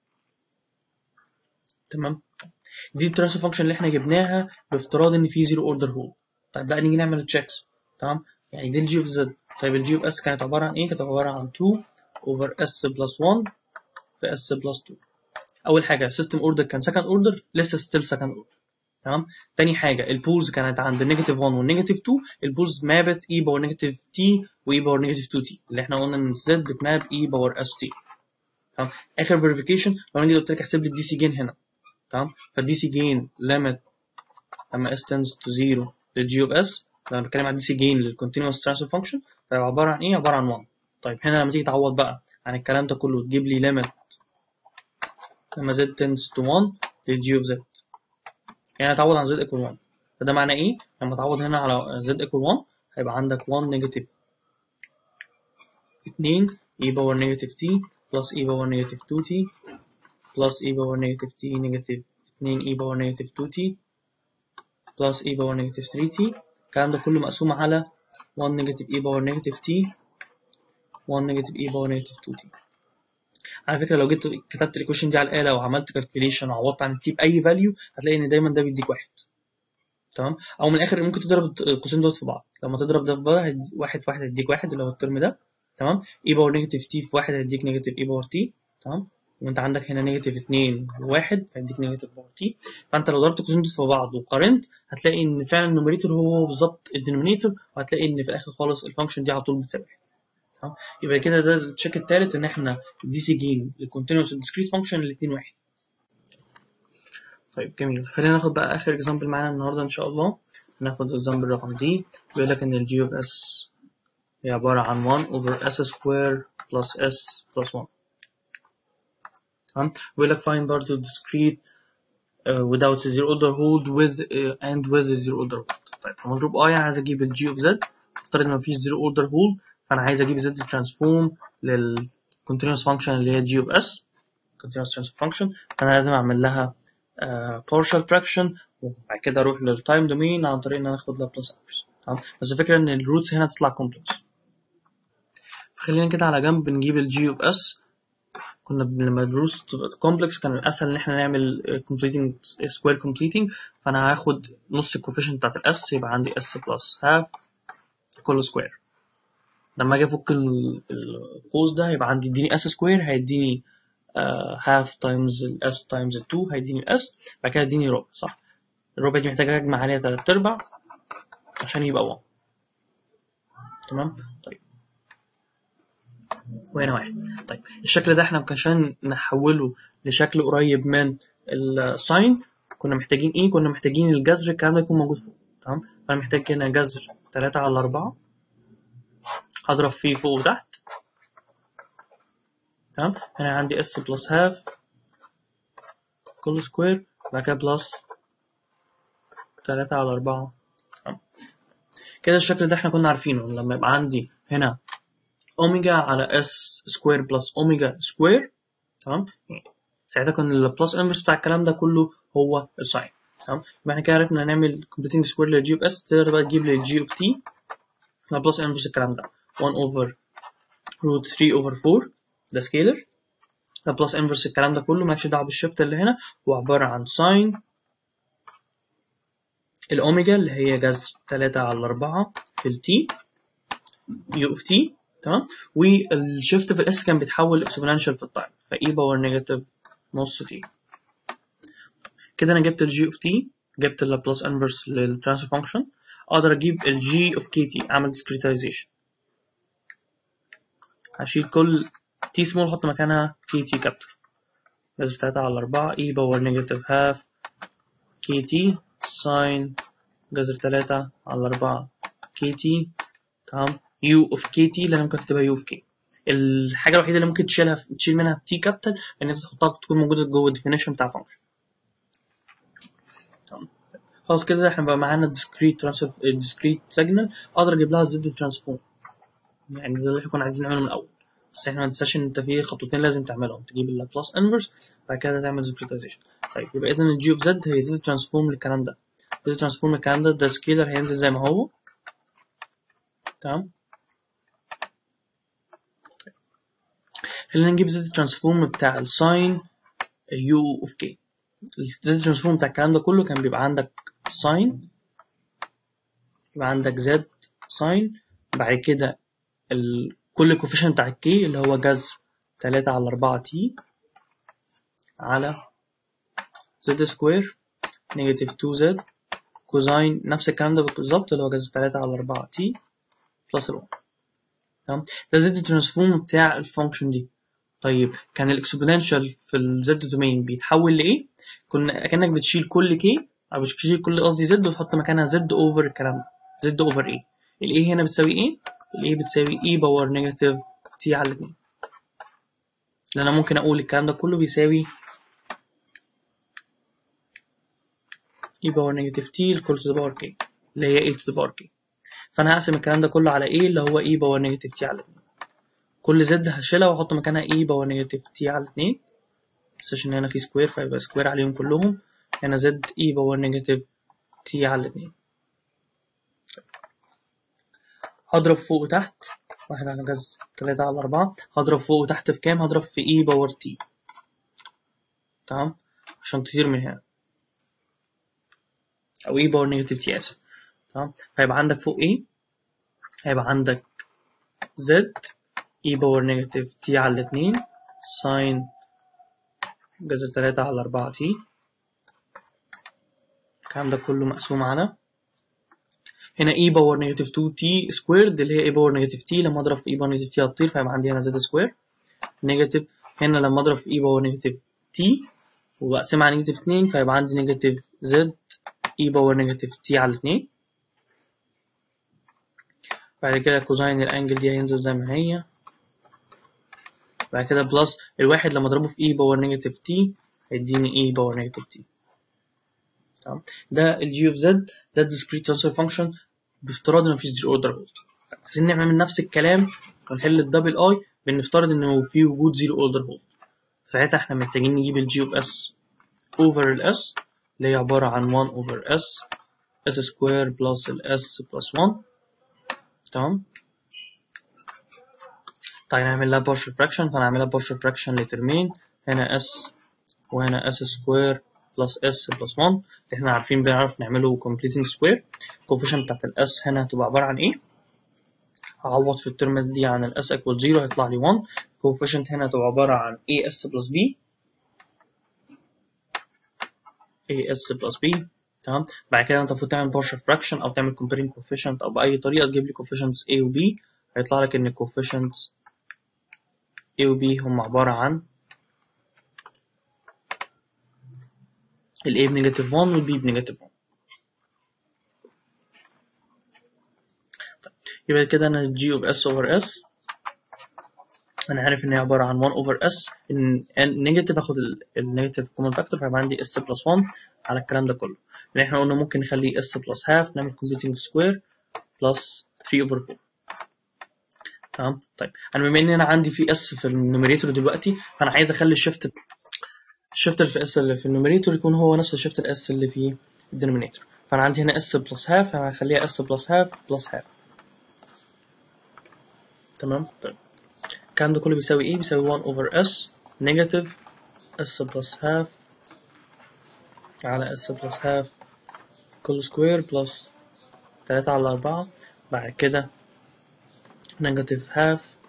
تمام دي الترانسفير فانكشن اللي احنا جبناها بافتراض ان في زيرو اوردر هول طيب بقى نيجي نعمل تشيكس تمام يعني دي الجي اوف زد طيب الجي اوف اس كانت عباره عن ايه كانت عباره عن 2 اوفر اس بلس 1 في اس بلس 2 اول حاجه السيستم اوردر كان سكند اوردر لسه ستيل سكند اوردر تمام تاني حاجه البولز كانت عند النيجاتيف 1 والنيجاتيف 2 البولز مابت اي باور نيجاتيف تي واي باور نيجاتيف 2 تي اللي احنا قلنا ان الزد بتماب اي باور اس تي تمام اخر فيريفيكيشن لو انا جيت قلت لك احسب لي الدي سي جين هنا تمام فالدي سي جين ليميت لما اس tends to 0 للجي اوف اس لما بتكلم عن دي سي جين للكونتينوس ترانسفير فانكشن فيبقى عباره عن ايه عباره عن 1 طيب هنا لما تيجي تعوض بقى عن الكلام ده كله تجيب لي ليميت لما z tends to 1 للجي اوف z يعني هتعوض عن z equal 1 فده معناه ايه لما تعوض هنا على z equal 1 هيبقى عندك 1 نيجاتيف 2 e باور نيجاتيف t بلس e باور نيجاتيف 2t بلس e باور نيجاتيف t نيجاتيف 2 e باور نيجاتيف 2t بلس e باور نيجاتيف 3t الكلام ده كله مقسوم على 1 نيجاتيف e باور نيجاتيف t 1 نيجاتيف e باور نيجاتيف 2t على فكره لو جيت كتبت الايكويشن دي على الاله وعملت كالكوليشن وعوضت عن التي باي فاليو هتلاقي ان دايما ده بيديك واحد تمام او من الاخر ممكن تضرب القوسين دول في بعض لما تضرب ده في بعض هيد- واحد في واحد هيديك واحد اللي هو الترم ده تمام اي باور نيجاتيف تي في واحد هيديك نيجاتيف اي باور تي تمام وانت عندك هنا نيجاتيف 2 وواحد هيديك نيجاتيف باور تي فانت لو ضربت القوسين دول في بعض وقارنت هتلاقي ان فعلا النوميريتور هو هو بالظبط الدينومينيتور وهتلاقي ان في الاخر خالص الفانكشن دي على طول بتساوي واحد. تمام يبقى كده ده التشيك التالت ان احنا الدي سي جين الكونتينوس الديسكريت فانكشن الاثنين واحد طيب جميل خلينا ناخد بقى اخر اكزامبل معانا النهارده ان شاء الله ناخد اكزامبل رقم دي بيقول لك ان الجي اوف اس هي عباره عن 1 over s square plus s plus 1 تمام بيقول لك find برضه discrete uh, without a zero order hold with uh, and with a zero order hold طيب فمضروب اه يعني عايز اجيب الجي اوف زد افترض ان مفيش zero order hold فانا عايز اجيب زد ترانسفورم لل continuous function اللي هي جي اوف اس continuous transfer function فانا لازم اعمل لها uh, partial fraction وبعد كده اروح للتايم دومين عن طريق ان انا اخد لابلاس انفرس تمام بس الفكره ان الروتس هنا تطلع كومبلكس خلينا كده على جنب نجيب الجي اوف اس كنا ب- لما الروتس تبقى كومبلكس كان الاسهل ان احنا نعمل completing square completing فانا هاخد نص الكوفيشنت بتاعت الاس يبقى عندي اس بلس هاف كل سكوير لما اجي افك ال- القوس ده يبقى عندي يديني اس سكوير هيديني هاف تايمز الاس تايمز 2 هيديني الاس بعد كده يديني ربع صح الربع دي محتاج اجمع عليها تلات ارباع عشان يبقى 1 تمام طيب وهنا واحد طيب الشكل ده احنا عشان نحوله لشكل قريب من الساين كنا محتاجين ايه كنا محتاجين الجذر الكلام ده يكون موجود فوق تمام فانا محتاج هنا جذر 3 على 4 هضرب فيه فوق وتحت تمام هنا عندي اس بلس هاف كل سكوير بعد كده بلس 3 على 4 تمام كده الشكل ده احنا كنا عارفينه لما يبقى عندي هنا اوميجا على اس سكوير بلس اوميجا سكوير تمام ساعتها كان البلس انفرس بتاع الكلام ده كله هو الساين تمام يبقى احنا كده عرفنا نعمل كومبليتنج سكوير للجي اوف اس تقدر بقى تجيب للجي اوف تي بلس انفرس الكلام ده 1 اوفر روت 3 اوفر 4 ده سكيلر بلس انفرس الكلام ده كله مالكش دعوه بالشيفت اللي هنا هو عباره عن ساين الاوميجا اللي هي جذر 3 على 4 في التي يو اوف تي تمام والشيفت في الاس كان بيتحول اكسبوننشال في التايم فاي باور نيجاتيف نص تي كده انا جبت الجي اوف تي جبت اللابلاس انفرس للترانسفير فانكشن اقدر اجيب الجي اوف كي تي اعمل ديسكريتايزيشن هشيل كل تي سمول احط مكانها كي تي كابيتال جذر 3 على 4 اي باور نيجاتيف هاف كي تي ساين جذر 3 على 4 كي تي تمام يو اوف كي تي اللي انا ممكن اكتبها يو اوف كي الحاجه الوحيده اللي ممكن تشيلها تشيل منها تي كابيتال ان انت تحطها تكون موجوده جوه الديفينيشن بتاع فانكشن خلاص كده احنا بقى معانا discrete transfer discrete signal اقدر اجيب لها زد ترانسفورم يعني ده اللي احنا كنا عايزين نعمله من الاول بس احنا ما ننساش ان انت في خطوتين لازم تعملهم تجيب اللابلاس انفرس بعد كده تعمل discretization طيب يبقى اذا الجي اوف زد هي زد ترانسفورم للكلام ده زد ترانسفورم للكلام ده ده سكيلر هينزل زي ما هو تمام طيب. خلينا نجيب زد ترانسفورم بتاع الساين يو اوف كي الزد ترانسفورم بتاع الكلام ده كله كان بيبقى عندك ساين يبقى عندك زد ساين بعد كده ال... كل كوفيشن بتاع الكي اللي هو جذر 3 على 4 تي على زد سكوير نيجاتيف 2 زد كوزاين نفس الكلام ده بالظبط اللي هو جذر 3 على 4 تي بلس ال 1 تمام ده زد الترانسفورم بتاع الفانكشن دي طيب كان الاكسبوننشال في الزد دومين بيتحول لايه كنا كانك بتشيل كل كي او بتشيل كل قصدي زد وتحط مكانها زد اوفر الكلام ده زد اوفر ايه الايه هنا بتساوي ايه الايه بتساوي اي باور نيجاتيف تي على 2 لان انا ممكن اقول الكلام ده كله بيساوي اي باور نيجاتيف تي الكل تو ذا باور كي اللي هي اي تو ذا باور كي فانا هقسم الكلام ده كله على ايه اللي هو اي باور نيجاتيف تي على 2 كل زد هشيلها واحط مكانها اي باور نيجاتيف تي على 2 متنساش ان هنا في سكوير فيبقى سكوير عليهم كلهم هنا زد اي باور نيجاتيف تي على 2 هضرب فوق وتحت واحد على جذر تلاتة على أربعة هضرب فوق وتحت في كام هضرب في اي باور تي تمام عشان تطير من هنا أو اي باور نيجاتيف تي آسف تمام هيبقى عندك فوق ايه هيبقى عندك زد اي باور نيجاتيف تي على اتنين ساين جذر تلاتة على أربعة تي الكلام ده كله مقسوم على هنا e باور نيجاتيف 2 t سكويرد اللي هي e باور نيجاتيف t لما اضرب في e باور نيجاتيف t هتطير فيبقى عندي هنا z سكوير نيجاتيف هنا لما اضرب في e باور نيجاتيف t وبقسمها على نيجاتيف 2 فيبقى عندي نيجاتيف z e باور نيجاتيف t على 2 بعد كده كوزاين الانجل دي هينزل زي ما هي بعد كده بلس الواحد لما اضربه في e باور نيجاتيف t هيديني e باور نيجاتيف t تمام ده الجي اوف زد ده الديسكريت ترانسفير فانكشن بافتراض ان مفيش زيرو اوردر هولد عايزين نعمل نفس الكلام ونحل الدبل اي بنفترض ان في وجود زيرو اوردر هولد ساعتها احنا محتاجين نجيب الجي اوف اس اوفر الاس اللي هي عبارة عن 1 اوفر اس اس سكوير بلس الاس بلس 1 تمام طيب نعمل لها بارشل فراكشن فنعملها بارشل فراكشن لترمين هنا اس وهنا اس سكوير بلس اس بلس 1 اللي احنا عارفين بنعرف نعمله completing square الكوفيشن بتاعت الاس هنا هتبقى عبارة عن ايه هعوض في الترم دي عن الاس equal 0 هيطلع لي 1 الكوفيشنت هنا هتبقى عبارة عن as بلس b as بلس b تمام بعد كده انت المفروض تعمل partial fraction او تعمل comparing coefficient او باي طريقة تجيب لي coefficients a و b هيطلع لك ان coefficients a و b هم عبارة عن ال A بنيجاتيف 1 وال B بنيجاتيف 1 طيب يبقى كده أنا ال G of S over S أنا عارف إن هي عبارة عن 1 over S إن النيجاتيف آخد النيجاتيف كومن فاكتور فيبقى عندي S بلس 1 على الكلام ده كله اللي إحنا قلنا ممكن نخليه S بلس half نعمل completing square بلس 3 over 4 تمام طيب أنا بما إن أنا عندي في S في النوميريتور دلوقتي فأنا عايز أخلي الشيفت الشيفت اللي في اس اللي في النوميريتور يكون هو نفس الشيفت الاس اللي في الدينومينيتور فانا عندي هنا اس بلس هاف انا هخليها اس بلس هاف بلس هاف تمام طيب الكلام ده كله بيساوي ايه بيساوي 1 اوفر اس نيجاتيف اس بلس هاف على اس بلس هاف كل سكوير بلس 3 على 4 بعد كده نيجاتيف هاف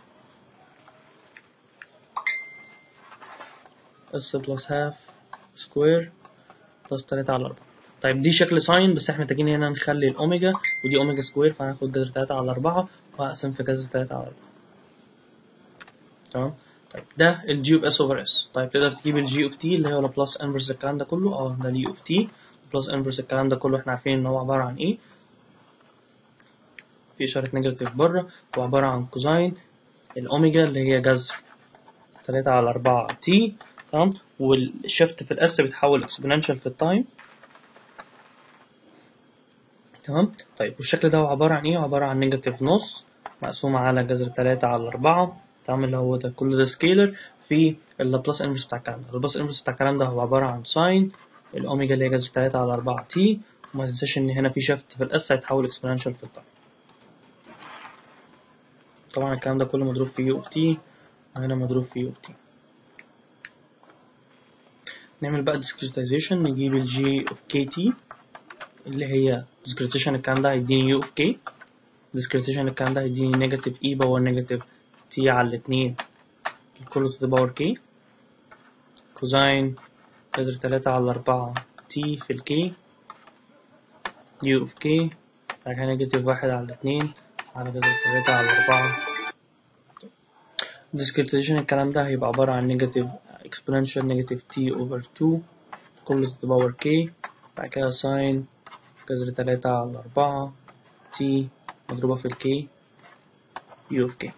اس بلس هاف سكوير بلس تلاتة على أربعة طيب دي شكل ساين بس احنا محتاجين هنا نخلي الأوميجا ودي أوميجا سكوير فهناخد جذر تلاتة على أربعة وهقسم في جذر تلاتة على أربعة تمام طيب ده الجي اوف اس اوفر اس طيب تقدر تجيب الجي اوف تي اللي هو بلس انفرس الكلام ده كله اه ده اليو اوف تي بلس انفرس الكلام ده كله احنا عارفين ان هو عبارة عن ايه في إشارة نيجاتيف بره وعبارة عن كوزاين الأوميجا اللي هي جذر تلاتة على أربعة تي تمام والشيفت في الاس بيتحول اكسبوننشال في التايم تمام طيب والشكل ده هو عبارة عن ايه عبارة عن نيجاتيف نص مقسومة على جذر تلاتة على أربعة تمام اللي هو ده كل ده سكيلر في اللابلاس انفرس بتاع الكلام ده اللابلاس انفرس بتاع الكلام ده هو عبارة عن ساين الأوميجا اللي هي جذر تلاتة على أربعة تي وما تنساش إن هنا في شيفت في الاس هيتحول اكسبوننشال في التايم طبعا الكلام ده كله مضروب في يو اوف تي وهنا مضروب في يو اوف تي نعمل بقى discretization نجيب ال g of kt اللي هي discretization الكلام ده هيديني u of k discretization الكلام ده هيديني negative e باور negative t على الاتنين الكل to the power k كوزين جذر تلاتة على أربعة t في ال k u of k بعد كده negative واحد على الاتنين على جذر تلاتة على أربعة discretization الكلام ده هيبقى عبارة عن negative exponential negative t over 2 كل to the power k بعد كده sin جذر تلاتة على أربعة t مضروبة في ال k u of k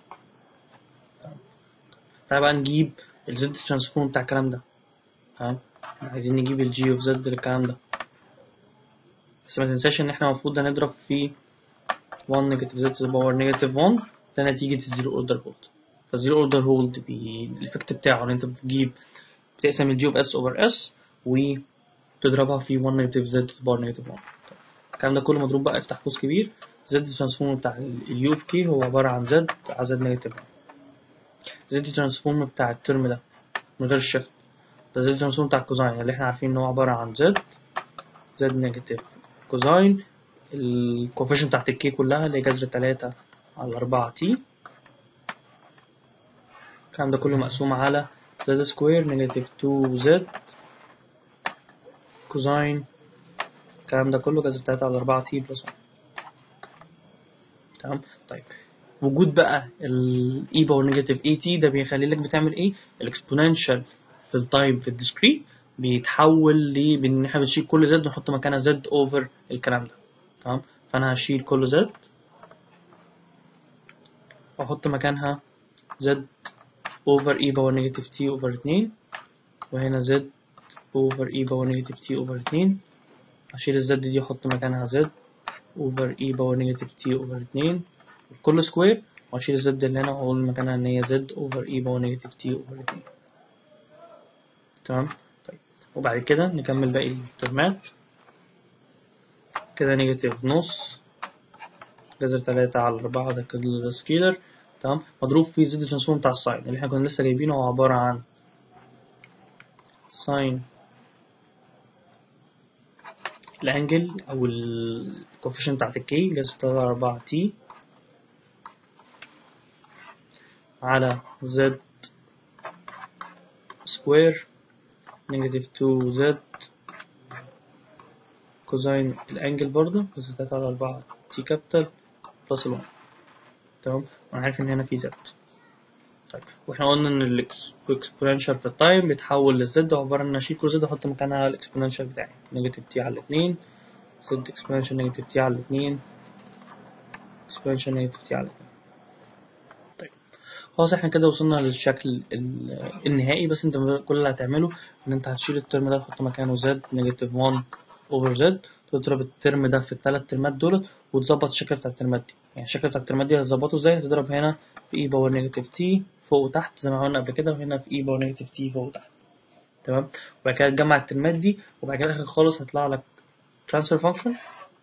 تعالى بقى نجيب ال z transform بتاع الكلام ده تمام عايزين نجيب ال g of z للكلام ده بس ما تنساش ان احنا المفروض ده نضرب في 1 negative z to the power negative 1 ده نتيجة الزيرو اوردر هولد فالزيرو اوردر هولد الافكت بتاعه ان انت بتجيب بتقسم الجي اوف اس اوفر اس وتضربها في 1 نيجاتيف زد to the power نيجاتيف 1 الكلام ده كله مضروب بقى افتح قوس كبير زد ترانسفورم بتاع اليو اوف كي هو عبارة عن زد على زد نيجاتيف 1 زد ترانسفورم بتاع الترم ده من غير الشيفت ده زد ترانسفورم بتاع الكوزاين اللي احنا عارفين ان هو عبارة عن زد زد نيجاتيف كوزاين الكوفيشن بتاعت الكي كلها اللي هي جذر تلاتة على أربعة تي الكلام ده كله مقسوم على زد سكوير نيجاتيف تو زد كوزاين الكلام ده كله جذر تلاتة على أربعة تي بلس 1 تمام طيب وجود بقى الاي باور نيجاتيف اي تي ده بيخلي لك بتعمل ايه الاكسبوننشال في التايم في الديسكريت بيتحول ل بان احنا بنشيل كل زد ونحط مكانها زد اوفر الكلام ده تمام فانا هشيل كل زد واحط مكانها زد اوفر اي باور نيجاتيف تي اوفر 2 وهنا زد اوفر اي باور نيجاتيف تي اوفر 2 هشيل الزد دي احط مكانها زد اوفر اي باور نيجاتيف تي اوفر 2 كل سكوير واشيل الزد اللي هنا واقول مكانها ان هي زد اوفر اي باور نيجاتيف تي اوفر 2 تمام طيب وبعد كده نكمل باقي الترمات كده نيجاتيف نص جذر تلاتة على أربعة ده كده السكيلر تمام مضروب في زد ترانسفورم بتاع الساين اللي احنا كنا لسه جايبينه هو عبارة عن ساين الانجل او الكوفيشن بتاعت الكي جذر تلاتة على أربعة تي على زد سكوير نيجاتيف تو زد كوزين الانجل برضه جذر تلاتة على أربعة تي كابيتال بلس الوان تمام انا عارف ان هنا في زد طيب واحنا قلنا ان الاكسبوننشال في التايم بيتحول للزد عباره ان اشيل كل زد احط مكانها الاكسبوننشال بتاعي نيجاتيف تي على الاتنين زد اكسبوننشال نيجاتيف تي على الاتنين اكسبوننشال نيجاتيف تي على الاتنين طيب خلاص احنا كده وصلنا للشكل النهائي بس انت كل اللي هتعمله ان انت هتشيل الترم ده تحط مكانه زد نيجاتيف 1 اوفر زد تضرب الترم ده في الثلاث ترمات دولت وتظبط الشكل بتاع الترمات دي يعني الشكل بتاع الترمات دي هتظبطه ازاي هتضرب هنا في اي باور نيجاتيف تي فوق وتحت زي ما عملنا قبل كده وهنا في اي باور نيجاتيف تي فوق وتحت تمام وبعد كده تجمع الترمات دي وبعد كده اخر خالص هيطلع لك ترانسفير فانكشن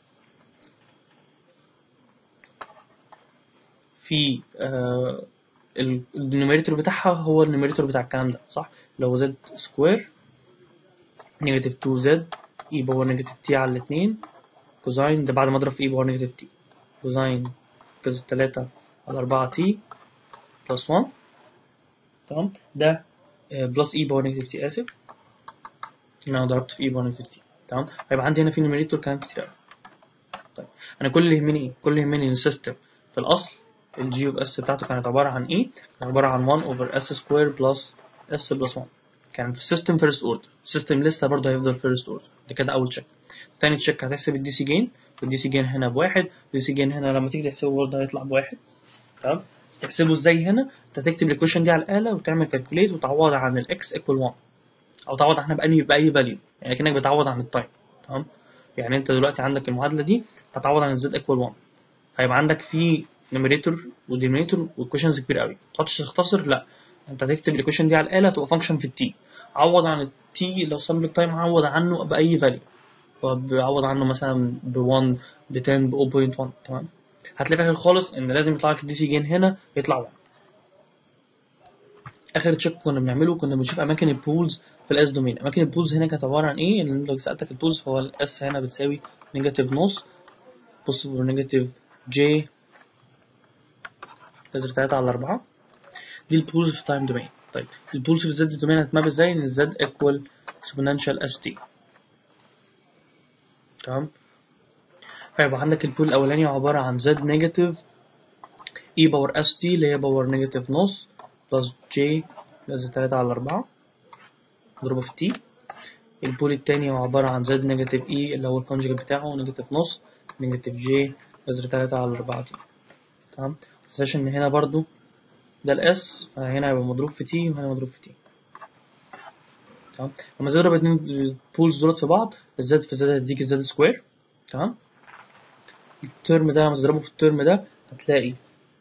في آه النيوميريتور بتاعها هو النيوميريتور بتاع الكلام ده صح لو زد سكوير نيجاتيف 2 زد اي باور نيجاتيف تي على الاتنين كوزاين ده بعد ما اضرب في اي باور نيجاتيف تي كوزاين جذر تلاتة على أربعة تي بلس 1 تمام ده بلس اي باور نيجاتيف تي اسف ان انا ضربت في اي باور نيجاتيف تي تمام هيبقى عندي هنا في نيوميريتور كلام كتير قوي طيب انا كل اللي يهمني ايه كل اللي يهمني ان السيستم في الاصل الجي اوف اس بتاعته كانت عباره عن ايه كانت عباره عن 1 اوفر اس سكوير بلس اس بلس 1 كان في السيستم فيرست اوردر السيستم لسه برضه هيفضل فيرست اوردر ده كده اول تشيك تاني تشيك هتحسب الدي سي جين والدي سي جين هنا بواحد الدي سي جين هنا لما تيجي تحسبه برضه هيطلع بواحد تمام تحسبه ازاي هنا انت هتكتب الايكويشن دي على الاله وتعمل كالكوليت وتعوض عن الاكس ايكوال 1 او تعوض عنها باي باي فاليو يعني كانك بتعوض عن التايم تمام يعني انت دلوقتي عندك المعادله دي هتعوض عن الزد ايكوال 1 هيبقى عندك في نيميريتور ودينوميريتور وايكويشنز كبير قوي ما تقعدش تختصر لا انت هتكتب الايكويشن دي على الاله تبقى فانكشن في التي عوض عن التي لو سامبلك تايم عوض عنه باي فاليو بعوض عنه مثلا ب 1 ب 10 ب 0.1 تمام هتلاقي في الاخر خالص ان لازم يطلع لك الدي سي جين هنا يطلع 1 اخر تشيك كنا بنعمله كنا بنشوف اماكن البولز في الاس دومين اماكن البولز هنا كانت عباره عن ايه ان لو سالتك البولز فهو الاس هنا بتساوي نيجاتيف نص بوسيبل نيجاتيف جي جذر 3 على 4 دي البولز في تايم دومين طيب البولز في الزد دومين هتماب ازاي ان الزد ايكوال اكسبوننشال اس تي تمام فيبقى عندك البول الاولاني عباره عن زد نيجاتيف اي باور اس تي اللي هي باور نيجاتيف نص بلس جي بلس تلاتة على أربعة مضروبة في تي البول التاني هو عبارة عن زد نيجاتيف اي اللي هو الكونجكت بتاعه نيجاتيف نص نيجاتيف جي بذر تلاتة على أربعة تي تمام متنساش إن هنا برضو ده الإس فهنا هيبقى مضروب في تي وهنا مضروب في تي تمام لما تضرب اتنين بولز دولت في بعض الزد في زد هيديك الزد سكوير تمام الترم ده لما تضربه في الترم ده هتلاقي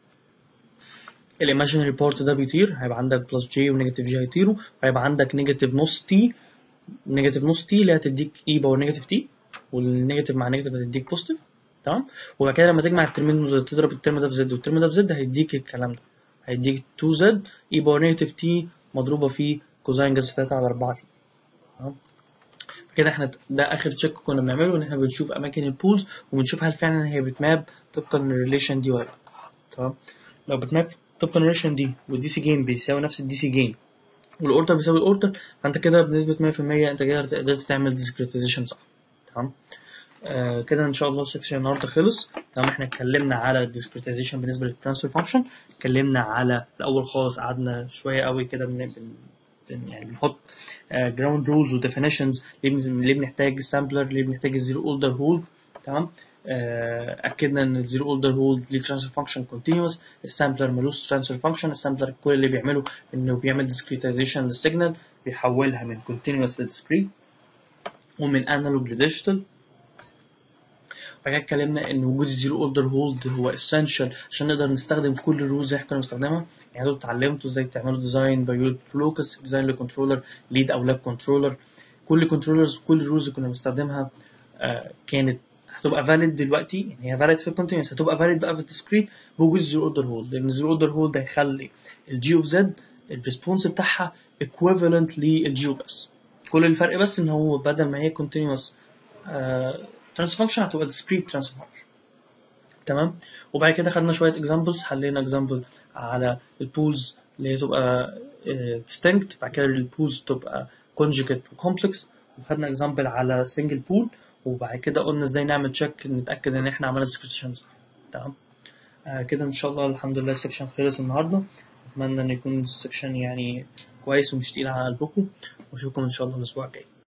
الايماجينري بارت ده بيطير هيبقى عندك بلس جي ونيجاتيف جي هيطيروا وهيبقى عندك نيجاتيف نص تي نيجاتيف نص تي اللي هتديك اي باور نيجاتيف تي والنيجاتيف مع نيجاتيف هتديك بوزيتيف تمام وبعد كده لما تجمع الترمين تضرب الترم ده في زد والترم ده في زد هيديك الكلام ده هيديك 2 زد اي باور نيجاتيف تي مضروبه في كوزين جذر 3 على 4 تي تمام كده احنا ده اخر تشيك كنا بنعمله ان احنا بنشوف اماكن البولز وبنشوف هل فعلا هي بتماب طبقا للريليشن دي ولا لا تمام لو بتماب طبقا للريليشن دي والدي سي جين بيساوي نفس الدي سي جين والاوردر بيساوي الاوردر فانت كده بنسبه 100% انت كده قدرت تعمل ديسكريتيزيشن صح تمام آه كده ان شاء الله السكشن النهارده خلص تمام احنا اتكلمنا على الديسكريتيزيشن بالنسبه للترانسفير فانكشن اتكلمنا على الاول خالص قعدنا شويه قوي كده بن بن يعني بنحط جراوند رولز وديفينيشنز ليه بنحتاج سامبلر ليه بنحتاج الزيرو اوردر هولد تمام آه اكدنا ان الزيرو اوردر هولد ليه ترانسفير فانكشن كونتينوس السامبلر ملوش ترانسفير فانكشن السامبلر كل اللي بيعمله انه بيعمل ديسكريتيزيشن للسيجنال بيحولها من كونتينوس لديسكريت ومن انالوج لديجيتال بعد كده اتكلمنا ان وجود الزيرو اوردر هولد هو اسينشال عشان نقدر نستخدم كل الرولز اللي احنا كنا بنستخدمها يعني انتوا اتعلمتوا ازاي تعملوا ديزاين بايولوجي فلوكس ديزاين لكنترولر ليد او لاب كنترولر كل كنترولرز كل الرولز اللي كنا بنستخدمها آه كانت هتبقى فاليد دلوقتي يعني هي فاليد في الكونتينوس هتبقى فاليد بقى في الديسكريت بوجود الزيرو اوردر هولد لان الزيرو اوردر هولد هيخلي الجي اوف زد الريسبونس بتاعها equivalent للجي اوف اس كل الفرق بس ان هو بدل ما هي continuous ترانسفير فانكشن هتبقى discrete ترانسفير فانكشن تمام وبعد كده خدنا شويه اكزامبلز حلينا اكزامبل على البولز اللي هي تبقى distinct بعد كده البولز تبقى conjugate وcomplex وخدنا اكزامبل على single pool وبعد كده قلنا ازاي نعمل تشيك نتاكد ان احنا عملنا ديسكريبشن صح تمام آه كده ان شاء الله الحمد لله السكشن خلص النهارده اتمنى ان يكون السكشن يعني كويس ومش تقيل على قلبكم واشوفكم ان شاء الله الاسبوع الجاي